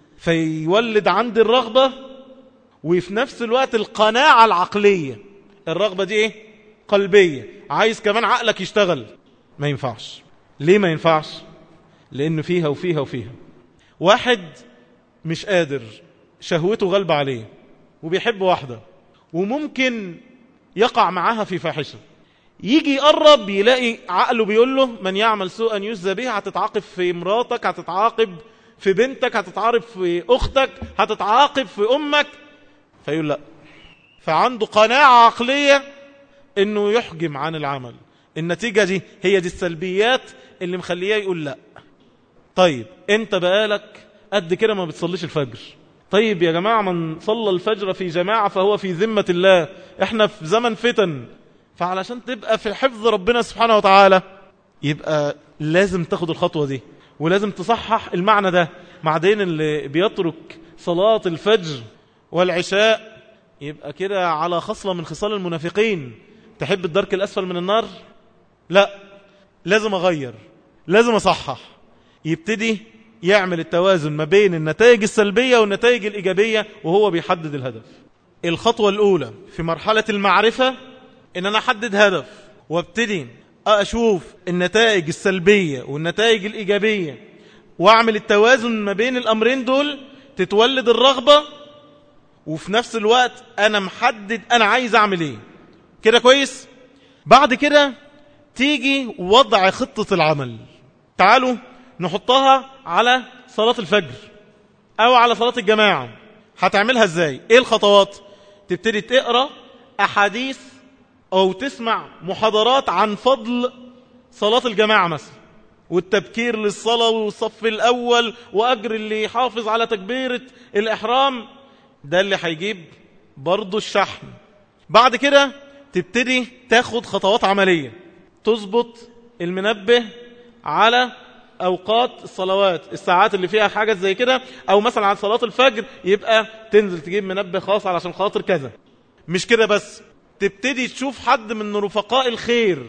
فيولد عندي الرغبة وفي نفس الوقت القناعة العقلية الرغبة دي ايه قلبية عايز كمان عقلك يشتغل ما ينفعش ليه ما ينفعش لأنه فيها وفيها وفيها واحد مش قادر شهوته غلبة عليه وبيحب واحدة وممكن يقع معاها في فاحشة يجي يقرب يلاقي عقله بيقول له من يعمل سوءا يجزى به هتتعاقب في مراتك هتتعاقب في بنتك هتتعاقب في أختك هتتعاقب في أمك فيقول لا فعنده قناعة عقلية انه يحجم عن العمل النتيجة دي هي دي السلبيات اللي مخليه يقول لا طيب انت بقالك قد كده ما بتصليش الفجر طيب يا جماعة من صلى الفجر في جماعة فهو في ذمة الله احنا في زمن فتن فعلشان تبقى في حفظ ربنا سبحانه وتعالى يبقى لازم تاخد الخطوة دي ولازم تصحح المعنى ده بعدين اللي بيترك صلاة الفجر والعشاء يبقى كده على خصلة من خصال المنافقين تحب الدرك الأسفل من النار لا لازم أغير لازم أصحح يبتدي يعمل التوازن ما بين النتائج السلبية والنتائج الإيجابية وهو بيحدد الهدف الخطوة الأولى في مرحلة المعرفة إن أنا أحدد هدف وابتدي أشوف النتائج السلبية والنتائج الإيجابية وأعمل التوازن ما بين الأمرين دول تتولد الرغبة وفي نفس الوقت أنا محدد أنا عايز أعمل إيه كده كويس بعد كده تيجي وضع خطة العمل تعالوا نحطها على صلاة الفجر أو على صلاة الجماعة هتعملها ازاي ايه الخطوات تبتدي تقرأ أحاديث أو تسمع محاضرات عن فضل صلاة الجماعة مثلا والتبكير للصلاة والصف الأول وأجر اللي يحافظ على تكبيرة الإحرام ده اللي هيجيب برضو الشحن بعد كده تبتدي تاخد خطوات عملية تظبط المنبه على أوقات الصلوات الساعات اللي فيها حاجة زي كده أو مثلا على صلاة الفجر يبقى تنزل تجيب منبه خاص علشان خاطر كذا مش كده بس تبتدي تشوف حد من رفقاء الخير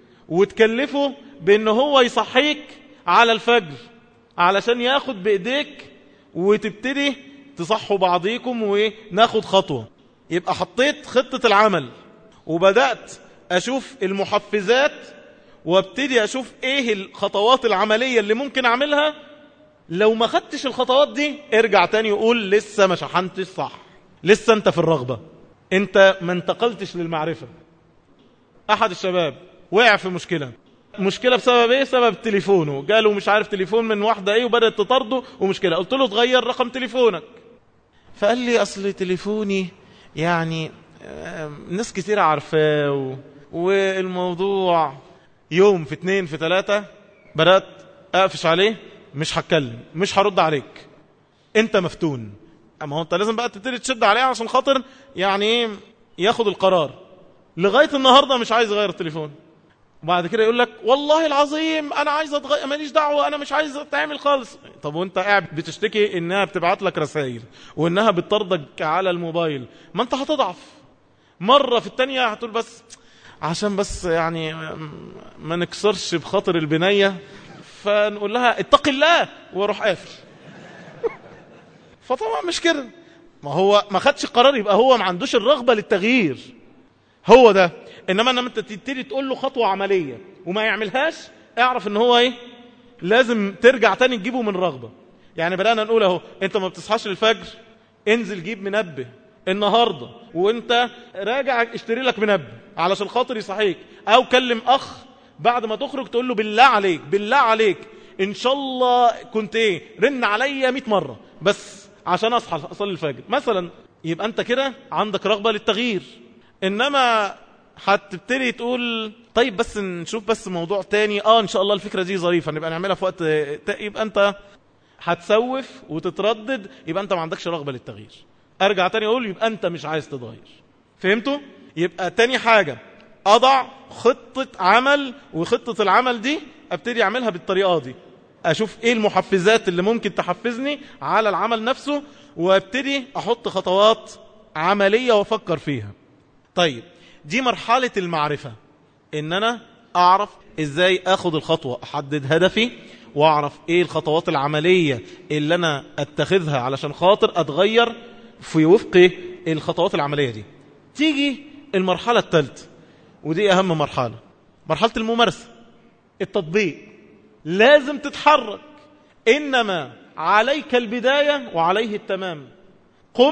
وتكلفه بأن هو يصحيك على الفجر علشان ياخد بإيديك وتبتدي تصحوا بعضيكم وناخد خطوة يبقى حطيت خطة العمل وبدأت أشوف المحفزات وابتدي أشوف إيه الخطوات العملية اللي ممكن أعملها لو ما خدتش الخطوات دي ارجع تاني وقول لسه ما شحنتش صح لسه انت في الرغبة انت ما انتقلتش للمعرفة احد الشباب وقع في مشكلة مشكلة بسبب ايه سبب تليفونه جاله مش عارف تليفون من واحدة ايه وبدأت تطرده ومشكلة قلت له تغير رقم تليفونك فقال لي اصل تليفوني يعني ناس كتير عارفاه و... والموضوع يوم في اتنين في تلاتة بدأت اقفش عليه مش هتكلم مش هرد عليك انت مفتون اما هو انت لازم بقى تبتدي تشد عليه عشان خاطر يعني ايه ياخد القرار لغاية النهاردة مش عايز يغير التليفون وبعد كده يقول لك والله العظيم انا عايز اتغير ماليش دعوه انا مش عايز اتعمل خالص طب وانت قاعد بتشتكي انها بتبعت لك رسائل وانها بتطردك على الموبايل ما انت هتضعف مره في الثانيه هتقول بس عشان بس يعني ما نكسرش بخاطر البنيه فنقول لها اتق الله واروح قافل فطبعا مش كده ما هو ما خدش قرار يبقى هو ما عندوش الرغبه للتغيير هو ده انما لما انت تبتدي تقول له خطوه عمليه وما يعملهاش اعرف ان هو ايه لازم ترجع تاني تجيبه من رغبه يعني بدانا نقول اهو انت ما بتصحاش الفجر انزل جيب منبه النهارده وانت راجع اشتري لك منبه علشان خاطر يصحيك او كلم اخ بعد ما تخرج تقول له بالله عليك بالله عليك ان شاء الله كنت ايه رن عليا 100 مره بس عشان اصحى اصلي الفجر مثلا يبقى انت كده عندك رغبه للتغيير انما هتبتدي تقول طيب بس نشوف بس موضوع تاني اه ان شاء الله الفكره دي ظريفه نبقى نعملها في وقت يبقى انت هتسوف وتتردد يبقى انت ما عندكش رغبه للتغيير ارجع تاني اقول يبقى انت مش عايز تتغير فهمتوا يبقى تاني حاجه اضع خطه عمل وخطه العمل دي ابتدي اعملها بالطريقه دي اشوف ايه المحفزات اللي ممكن تحفزني على العمل نفسه وابتدي احط خطوات عمليه وافكر فيها طيب دي مرحلة المعرفة ان انا اعرف ازاي اخد الخطوة احدد هدفي واعرف ايه الخطوات العملية اللي انا اتخذها علشان خاطر اتغير في وفق الخطوات العملية دي تيجي المرحلة الثالثة ودي اهم مرحلة مرحلة الممارسة التطبيق لازم تتحرك انما عليك البداية وعليه التمام قم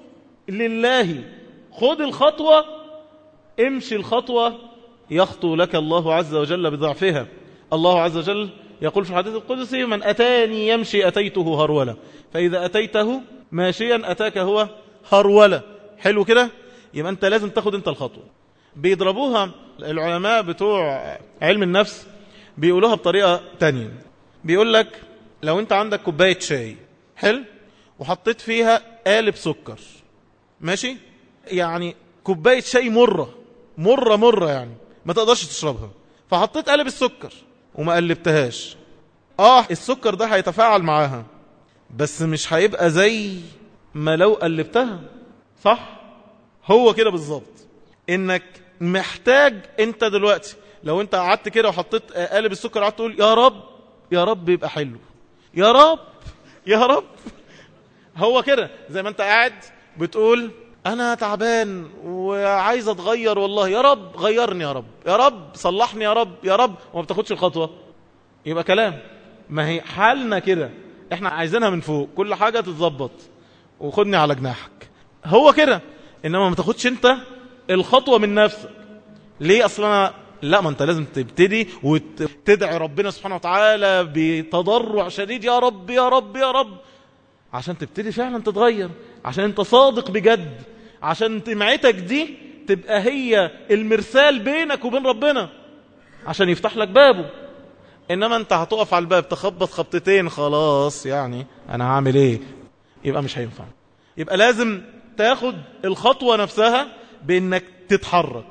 لله خد الخطوة امشي الخطوة يخطو لك الله عز وجل بضعفها الله عز وجل يقول في الحديث القدسي من أتاني يمشي أتيته هرولة فإذا أتيته ماشيا أتاك هو هرولة حلو كده يبقى أنت لازم تاخد أنت الخطوة بيضربوها العلماء بتوع علم النفس بيقولوها بطريقة تانية بيقول لك لو أنت عندك كوباية شاي حلو وحطيت فيها قالب سكر ماشي يعني كوباية شاي مرة مرة مرة يعني ما تقدرش تشربها فحطيت قالب السكر وما قلبتهاش اه السكر ده هيتفاعل معاها بس مش هيبقى زي ما لو قلبتها صح هو كده بالظبط انك محتاج انت دلوقتي لو انت قعدت كده وحطيت قالب السكر قعدت تقول يا رب يا رب يبقى حلو يا رب يا رب هو كده زي ما انت قاعد بتقول انا تعبان وعايز اتغير والله يا رب غيرني يا رب يا رب صلحني يا رب يا رب وما بتاخدش الخطوه يبقى كلام ما هي حالنا كده احنا عايزينها من فوق كل حاجه تتظبط وخدني على جناحك هو كده انما ما تاخدش انت الخطوه من نفسك ليه اصلا انا لا ما انت لازم تبتدي وتدعي ربنا سبحانه وتعالى بتضرع شديد يا رب يا رب يا رب عشان تبتدي فعلا تتغير عشان انت صادق بجد عشان تمعتك دي تبقى هي المرسال بينك وبين ربنا عشان يفتح لك بابه انما انت هتقف على الباب تخبط خبطتين خلاص يعني انا هعمل ايه يبقى مش هينفع يبقى لازم تاخد الخطوة نفسها بانك تتحرك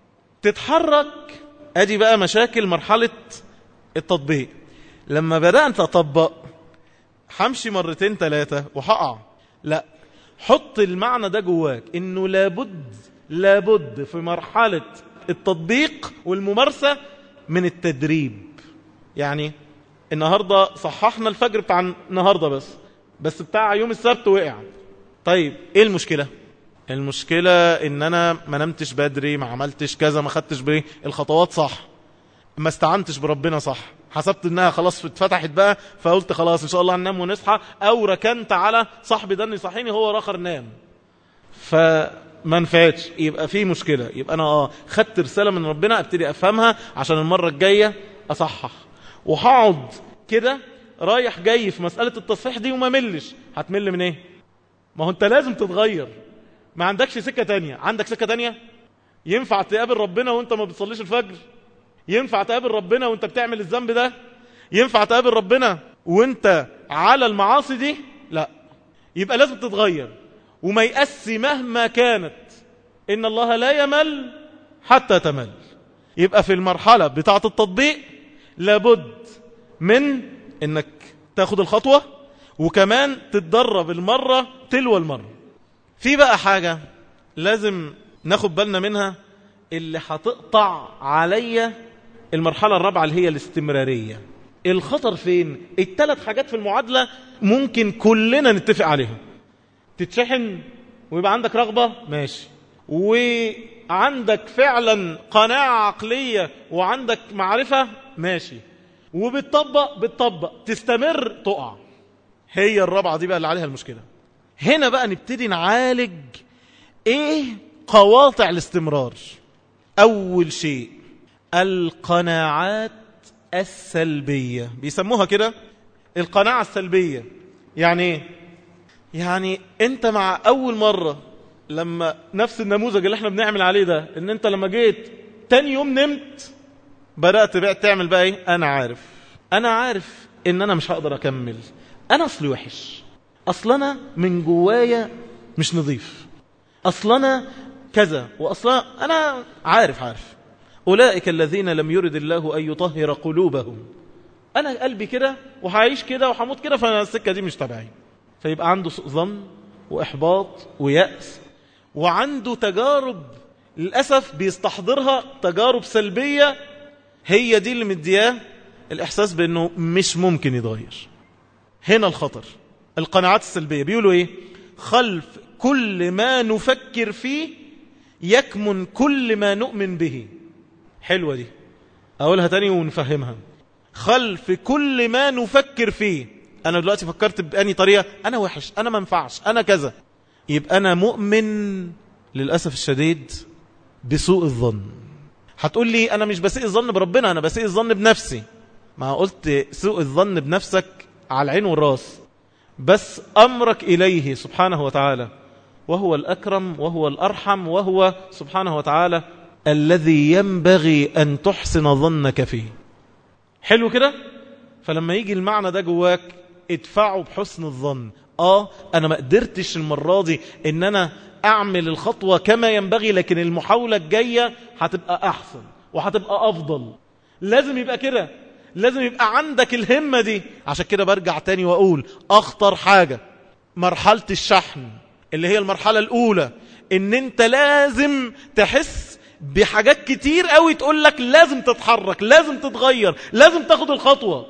تتحرك ادي بقى مشاكل مرحلة التطبيق لما بدأت اطبق همشي مرتين ثلاثة وهقع لا حط المعنى ده جواك انه لابد لابد في مرحلة التطبيق والممارسة من التدريب يعني النهاردة صححنا الفجر بتاع النهاردة بس بس بتاع يوم السبت وقع طيب ايه المشكلة المشكلة ان انا ما نمتش بدري ما عملتش كذا ما خدتش بري الخطوات صح ما استعنتش بربنا صح حسبت انها خلاص اتفتحت بقى فقلت خلاص ان شاء الله هننام ونصحى او ركنت على صاحبي ده صحيني هو راخر نام فما نفعتش يبقى في مشكلة يبقى انا اه خدت رسالة من ربنا ابتدي افهمها عشان المرة الجاية اصحح وهقعد كده رايح جاي في مسألة التصحيح دي وما ملش هتمل من ايه ما هو انت لازم تتغير ما عندكش سكة تانية عندك سكة تانية ينفع تقابل ربنا وانت ما بتصليش الفجر ينفع تقابل ربنا وانت بتعمل الذنب ده ينفع تقابل ربنا وانت على المعاصي دي لا يبقى لازم تتغير وما يأسي مهما كانت إن الله لا يمل حتى تمل يبقى في المرحلة بتاعة التطبيق لابد من انك تاخد الخطوة وكمان تتدرب المرة تلو المرة في بقى حاجة لازم ناخد بالنا منها اللي هتقطع عليا المرحلة الرابعة اللي هي الاستمرارية الخطر فين الثلاث حاجات في المعادلة ممكن كلنا نتفق عليها تتشحن ويبقى عندك رغبة ماشي وعندك فعلا قناعة عقلية وعندك معرفة ماشي وبتطبق بتطبق تستمر تقع هي الرابعة دي بقى اللي عليها المشكلة هنا بقى نبتدي نعالج ايه قواطع الاستمرار اول شيء القناعات السلبية بيسموها كده القناعة السلبية يعني ايه يعني انت مع اول مرة لما نفس النموذج اللي احنا بنعمل عليه ده ان انت لما جيت تاني يوم نمت بدأت بقى تعمل بقى ايه انا عارف انا عارف ان انا مش هقدر اكمل انا اصلي وحش اصل انا من جوايا مش نظيف اصل انا كذا واصلا انا عارف عارف اولئك الذين لم يرد الله ان يطهر قلوبهم انا قلبي كده وهعيش كده وهموت كده فالسكه دي مش تبعي فيبقى عنده سوء ظن واحباط ويأس وعنده تجارب للأسف بيستحضرها تجارب سلبية هي دي اللي مدياه الإحساس بأنه مش ممكن يتغير هنا الخطر القناعات السلبية بيقولوا إيه خلف كل ما نفكر فيه يكمن كل ما نؤمن به حلوة دي أقولها تاني ونفهمها خلف كل ما نفكر فيه أنا دلوقتي فكرت بأني طريقة أنا وحش أنا منفعش أنا كذا يبقى أنا مؤمن للأسف الشديد بسوء الظن هتقول لي أنا مش بسيء الظن بربنا أنا بسيء الظن بنفسي ما قلت سوء الظن بنفسك على العين والراس بس أمرك إليه سبحانه وتعالى وهو الأكرم وهو الأرحم وهو سبحانه وتعالى الذي ينبغي أن تحسن ظنك فيه حلو كده فلما يجي المعنى ده جواك ادفعه بحسن الظن آه أنا ما قدرتش المرة دي إن أنا أعمل الخطوة كما ينبغي لكن المحاولة الجاية هتبقى أحسن وهتبقى أفضل لازم يبقى كده لازم يبقى عندك الهمة دي عشان كده برجع تاني وأقول أخطر حاجة مرحلة الشحن اللي هي المرحلة الأولى إن أنت لازم تحس بحاجات كتير قوي تقول لك لازم تتحرك لازم تتغير لازم تاخد الخطوة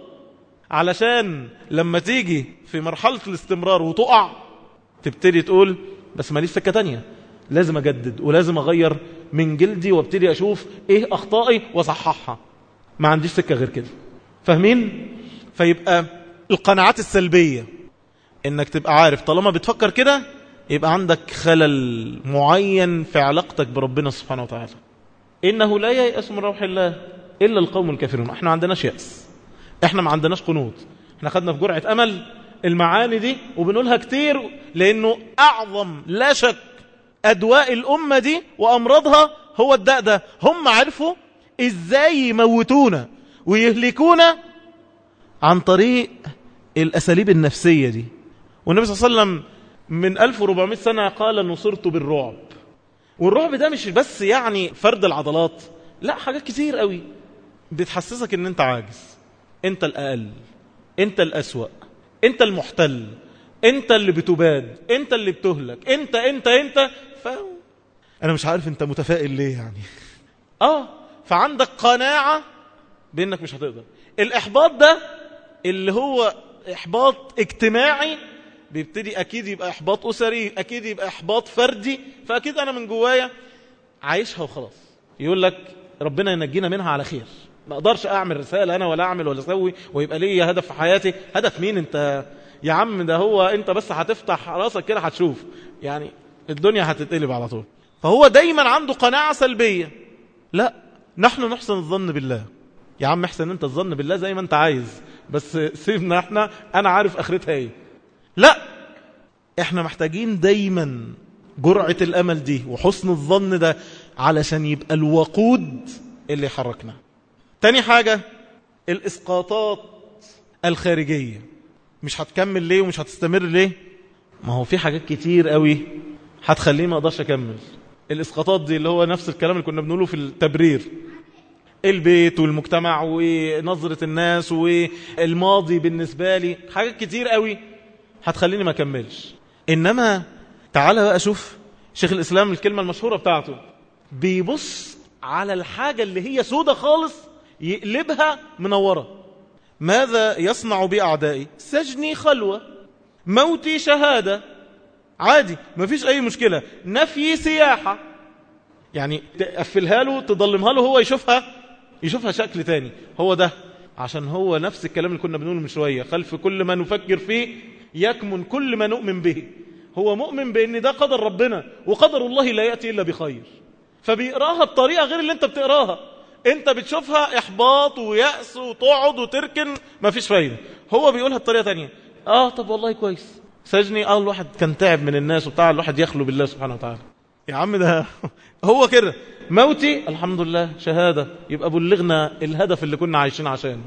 علشان لما تيجي في مرحلة الاستمرار وتقع تبتدي تقول بس ماليش سكة تانية لازم أجدد ولازم أغير من جلدي وابتدي أشوف إيه أخطائي وصححها ما عنديش سكة غير كده فاهمين؟ فيبقى القناعات السلبية إنك تبقى عارف طالما بتفكر كده يبقى عندك خلل معين في علاقتك بربنا سبحانه وتعالى إنه لا ييأس من روح الله إلا القوم الكافرون احنا ما عندناش يأس احنا ما عندناش قنوط احنا خدنا في جرعة أمل المعاني دي وبنقولها كتير لأنه أعظم لا شك أدواء الأمة دي وأمراضها هو الداء ده هم عرفوا إزاي يموتونا ويهلكونا عن طريق الأساليب النفسية دي والنبي صلى الله عليه وسلم من 1400 سنة قال نصرت بالرعب والرعب ده مش بس يعني فرد العضلات لا حاجات كتير قوي بتحسسك ان انت عاجز انت الأقل انت الأسوأ انت المحتل انت اللي بتباد انت اللي بتهلك انت انت انت ف... انا مش عارف انت متفائل ليه يعني اه فعندك قناعة بانك مش هتقدر الاحباط ده اللي هو احباط اجتماعي بيبتدي اكيد يبقى احباط اسري اكيد يبقى احباط فردي فاكيد انا من جوايا عايشها وخلاص يقول لك ربنا ينجينا منها على خير ما اقدرش اعمل رسالة انا ولا اعمل ولا اسوي ويبقى لي هدف في حياتي هدف مين انت يا عم ده هو انت بس هتفتح راسك كده هتشوف يعني الدنيا هتتقلب على طول فهو دايما عنده قناعة سلبية لا نحن نحسن الظن بالله يا عم احسن انت الظن بالله زي ما انت عايز بس سيبنا احنا انا عارف اخرتها ايه لا احنا محتاجين دايما جرعة الامل دي وحسن الظن ده علشان يبقى الوقود اللي يحركنا تاني حاجة الاسقاطات الخارجية مش هتكمل ليه ومش هتستمر ليه ما هو في حاجات كتير قوي هتخليني ما اقدرش اكمل الاسقاطات دي اللي هو نفس الكلام اللي كنا بنقوله في التبرير البيت والمجتمع ونظرة الناس والماضي بالنسبة لي حاجات كتير قوي هتخليني ما اكملش انما تعالى بقى شوف شيخ الاسلام الكلمة المشهورة بتاعته بيبص على الحاجة اللي هي سودة خالص يقلبها منورة ماذا يصنع بأعدائي سجني خلوة موتي شهادة عادي مفيش أي مشكلة نفي سياحة يعني تقفلها له تضلمها له هو يشوفها يشوفها شكل تاني هو ده عشان هو نفس الكلام اللي كنا بنقوله من شوية خلف كل ما نفكر فيه يكمن كل ما نؤمن به هو مؤمن بأن ده قدر ربنا وقدر الله لا يأتي إلا بخير فبيقراها بطريقة غير اللي انت بتقراها انت بتشوفها احباط ويأس وتقعد وتركن مفيش فايدة هو بيقولها بطريقة تانية اه طب والله كويس سجني اه الواحد كان تعب من الناس وبتاع الواحد يخلو بالله سبحانه وتعالى يا عم ده هو كده موتي الحمد لله شهادة يبقى بلغنا الهدف اللي كنا عايشين عشانه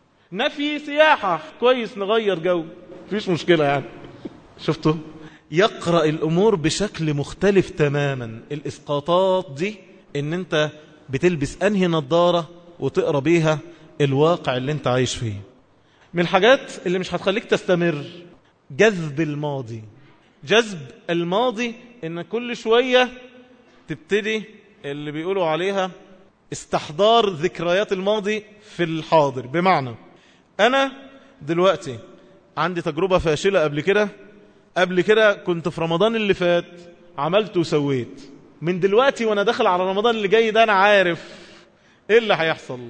نفي سياحة كويس نغير جو مفيش مشكلة يعني شفتوا يقرأ الأمور بشكل مختلف تماما الإسقاطات دي ان انت بتلبس أنهي نظارة وتقرأ بيها الواقع اللي انت عايش فيه من الحاجات اللي مش هتخليك تستمر جذب الماضي جذب الماضي ان كل شوية تبتدي اللي بيقولوا عليها استحضار ذكريات الماضي في الحاضر بمعنى انا دلوقتي عندي تجربة فاشلة قبل كده قبل كده كنت في رمضان اللي فات عملت وسويت من دلوقتي وانا داخل على رمضان اللي جاي ده انا عارف ايه اللي هيحصل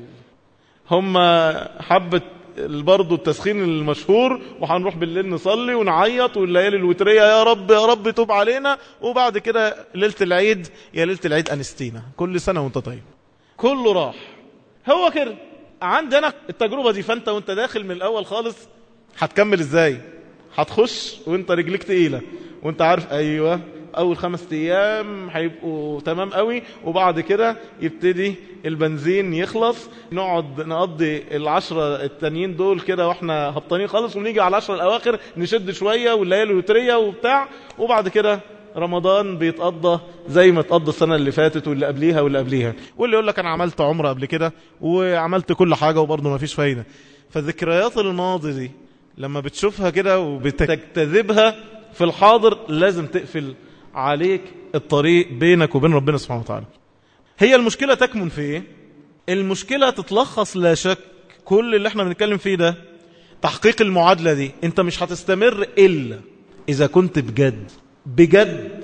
هم حبة برضه التسخين المشهور وهنروح بالليل نصلي ونعيط والليالي الوترية يا رب يا رب توب علينا وبعد كده ليلة العيد يا ليلة العيد أنستينا كل سنة وانت طيب كله راح هو كده عندنا التجربة دي فانت وانت داخل من الأول خالص هتكمل ازاي هتخش وانت رجلك تقيلة وانت عارف ايوه اول خمس ايام هيبقوا تمام قوي وبعد كده يبتدي البنزين يخلص نقعد نقضي العشرة التانيين دول كده واحنا هبطانين خالص ونيجي على العشرة الاواخر نشد شوية والليالي الوترية وبتاع وبعد كده رمضان بيتقضى زي ما اتقضى السنة اللي فاتت واللي قبليها واللي قبليها واللي يقول لك انا عملت عمرة قبل كده وعملت كل حاجة وبرضه ما فيش فايدة فذكريات الماضي دي لما بتشوفها كده وبتجتذبها في الحاضر لازم تقفل عليك الطريق بينك وبين ربنا سبحانه وتعالى هي المشكلة تكمن في ايه المشكلة تتلخص لا شك كل اللي احنا بنتكلم فيه ده تحقيق المعادلة دي انت مش هتستمر إلا إذا كنت بجد بجد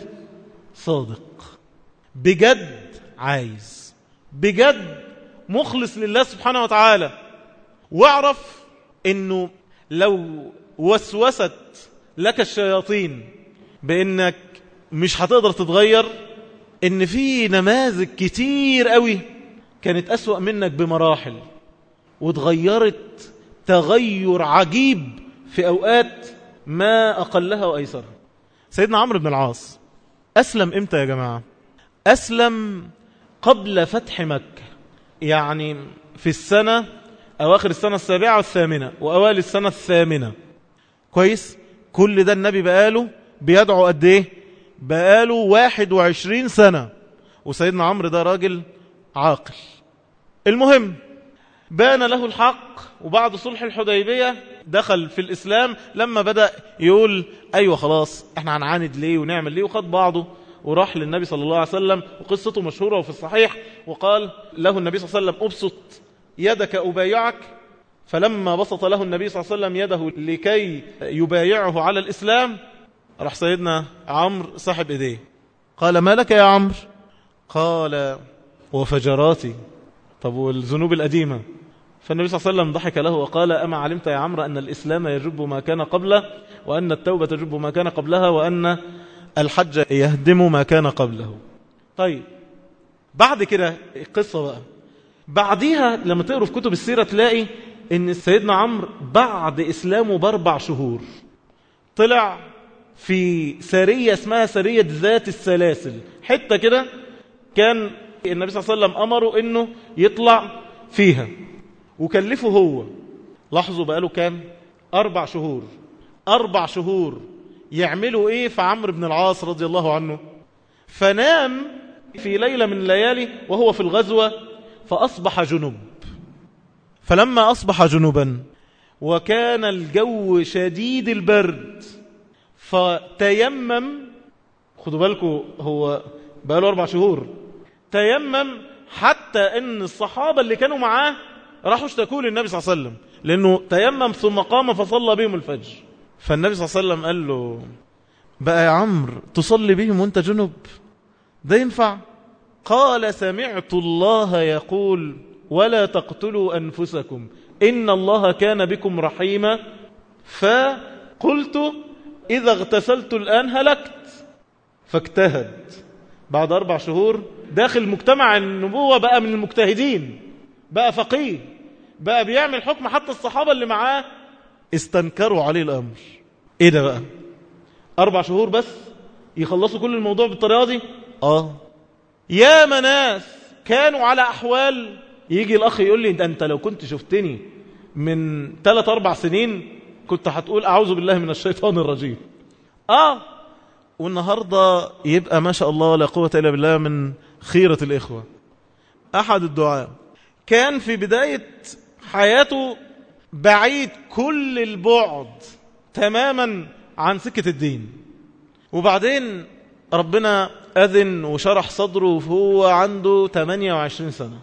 صادق بجد عايز بجد مخلص لله سبحانه وتعالى واعرف انه لو وسوست لك الشياطين بانك مش هتقدر تتغير ان في نماذج كتير قوي كانت أسوأ منك بمراحل وتغيرت تغير عجيب في أوقات ما أقلها وأيسرها سيدنا عمرو بن العاص أسلم إمتى يا جماعة أسلم قبل فتح مكة يعني في السنة أواخر السنة السابعة والثامنة وأوائل السنة الثامنة كويس كل ده النبي بقاله بيدعو قد ايه بقاله واحد وعشرين سنة وسيدنا عمرو ده راجل عاقل المهم بان له الحق وبعد صلح الحديبية دخل في الإسلام لما بدأ يقول أيوة خلاص احنا هنعاند ليه ونعمل ليه وخد بعضه وراح للنبي صلى الله عليه وسلم وقصته مشهورة وفي الصحيح وقال له النبي صلى الله عليه وسلم أبسط يدك أبايعك فلما بسط له النبي صلى الله عليه وسلم يده لكي يبايعه على الإسلام راح سيدنا عمرو صاحب إيديه قال ما لك يا عمرو قال وفجراتي طب والذنوب القديمة فالنبي صلى الله عليه وسلم ضحك له وقال أما علمت يا عمرو أن الإسلام يجب ما كان قبله وأن التوبة تجب ما كان قبلها وأن الحج يهدم ما كان قبله طيب بعد كده القصة بقى بعديها لما تقروا في كتب السيرة تلاقي ان سيدنا عمرو بعد اسلامه باربع شهور طلع في سرية اسمها سرية ذات السلاسل حتة كده كان النبي صلى الله عليه وسلم امره انه يطلع فيها وكلفه هو لاحظوا بقاله كام اربع شهور اربع شهور يعملوا ايه في عمرو بن العاص رضي الله عنه فنام في ليلة من الليالي وهو في الغزوة فأصبح جنوب فلما أصبح جنوبا وكان الجو شديد البرد فتيمم خدوا بالكم هو بقاله أربع شهور تيمم حتى أن الصحابة اللي كانوا معاه راحوا اشتكوا للنبي صلى الله عليه وسلم لأنه تيمم ثم قام فصلى بهم الفجر فالنبي صلى الله عليه وسلم قال له بقى يا عمرو تصلي بهم وانت جنب ده ينفع قال سمعت الله يقول ولا تقتلوا أنفسكم إن الله كان بكم رحيما فقلت إذا اغتسلت الآن هلكت فاجتهد بعد أربع شهور داخل مجتمع النبوة بقى من المجتهدين بقى فقيه بقى بيعمل حكم حتى الصحابة اللي معاه استنكروا عليه الأمر إيه ده بقى أربع شهور بس يخلصوا كل الموضوع بالطريقة دي آه يا مناس كانوا على أحوال يجي الأخ يقول لي ده أنت لو كنت شفتني من ثلاث أربع سنين كنت هتقول أعوذ بالله من الشيطان الرجيم آه والنهاردة يبقى ما شاء الله لا قوة إلا بالله من خيرة الإخوة أحد الدعاء كان في بداية حياته بعيد كل البعد تماما عن سكة الدين وبعدين ربنا أذن وشرح صدره وهو عنده 28 سنة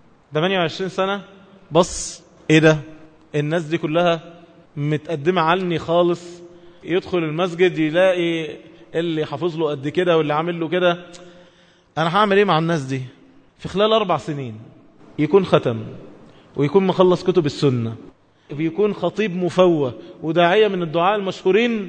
28 سنة بص ايه ده الناس دي كلها متقدمة عني خالص يدخل المسجد يلاقي اللي حافظ له قد كده واللي عامل له كده انا هعمل ايه مع الناس دي في خلال اربع سنين يكون ختم ويكون مخلص كتب السنة ويكون خطيب مفوه وداعية من الدعاء المشهورين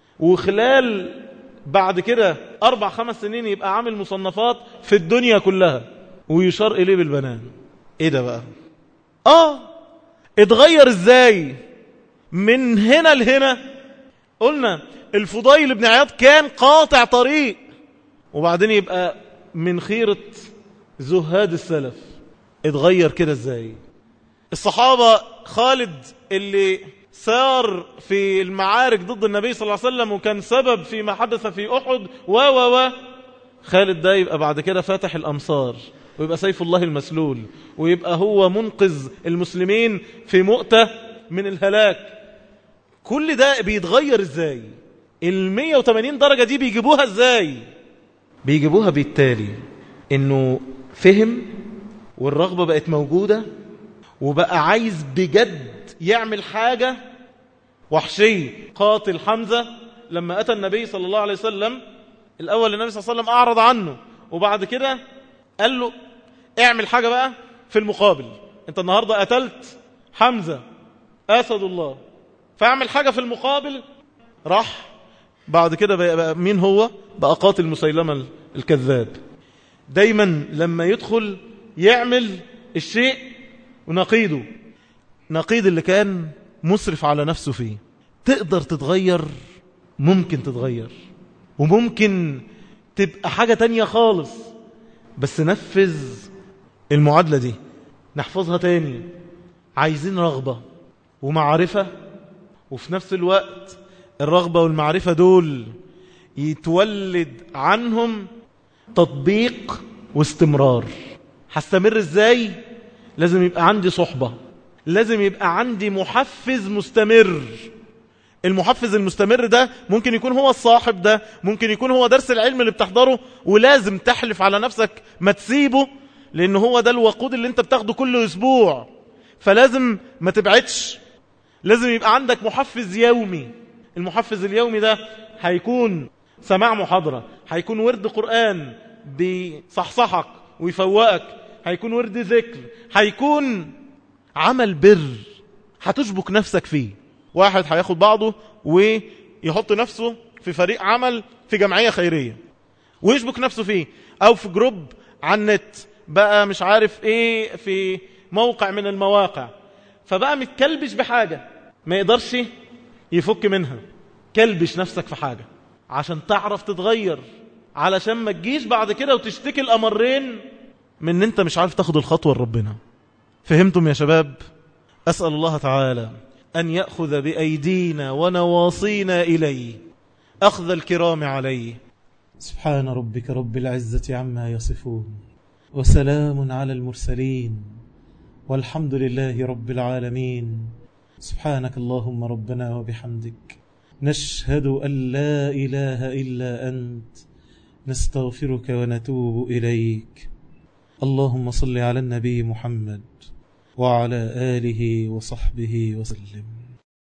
وخلال بعد كده أربع خمس سنين يبقى عامل مصنفات في الدنيا كلها ويشار إليه بالبنان إيه ده بقى آه اتغير إزاي من هنا لهنا قلنا الفضيل بن عياض كان قاطع طريق وبعدين يبقى من خيرة زهاد السلف اتغير كده ازاي الصحابة خالد اللي سار في المعارك ضد النبي صلى الله عليه وسلم وكان سبب فيما حدث في أحد و و و خالد ده يبقى بعد كده فاتح الأمصار ويبقى سيف الله المسلول ويبقى هو منقذ المسلمين في مؤتة من الهلاك كل ده بيتغير ازاي ال 180 درجة دي بيجيبوها ازاي بيجيبوها بالتالي انه فهم والرغبة بقت موجودة وبقى عايز بجد يعمل حاجة وحشي قاتل حمزة لما أتى النبي صلى الله عليه وسلم الأول النبي صلى الله عليه وسلم أعرض عنه وبعد كده قال له اعمل حاجة بقى في المقابل انت النهاردة قتلت حمزة أسد الله فاعمل حاجة في المقابل راح بعد كده بقى, بقى مين هو بقى قاتل مسيلمة الكذاب دايما لما يدخل يعمل الشيء ونقيده نقيد اللي كان مسرف على نفسه فيه تقدر تتغير ممكن تتغير وممكن تبقى حاجة تانية خالص بس نفذ المعادلة دي نحفظها تاني عايزين رغبة ومعرفة وفي نفس الوقت الرغبة والمعرفة دول يتولد عنهم تطبيق واستمرار هستمر ازاي لازم يبقى عندي صحبة لازم يبقى عندي محفز مستمر المحفز المستمر ده ممكن يكون هو الصاحب ده ممكن يكون هو درس العلم اللي بتحضره ولازم تحلف على نفسك ما تسيبه لان هو ده الوقود اللي انت بتاخده كل اسبوع فلازم ما تبعدش لازم يبقى عندك محفز يومي المحفز اليومي ده هيكون سماع محاضرة هيكون ورد قرآن بيصحصحك ويفوقك هيكون ورد ذكر هيكون عمل بر هتشبك نفسك فيه واحد هياخد بعضه ويحط نفسه في فريق عمل في جمعية خيرية ويشبك نفسه فيه او في جروب على النت بقى مش عارف ايه في موقع من المواقع فبقى متكلبش بحاجة ما يقدرش يفك منها كلبش نفسك في حاجة عشان تعرف تتغير علشان ما تجيش بعد كده وتشتكي الأمرين من ان انت مش عارف تاخد الخطوة لربنا فهمتم يا شباب أسأل الله تعالى أن يأخذ بأيدينا ونواصينا إليه أخذ الكرام عليه سبحان ربك رب العزة عما يصفون وسلام على المرسلين والحمد لله رب العالمين سبحانك اللهم ربنا وبحمدك نشهد أن لا إله إلا أنت نستغفرك ونتوب إليك اللهم صل على النبي محمد وعلى آله وصحبه وسلم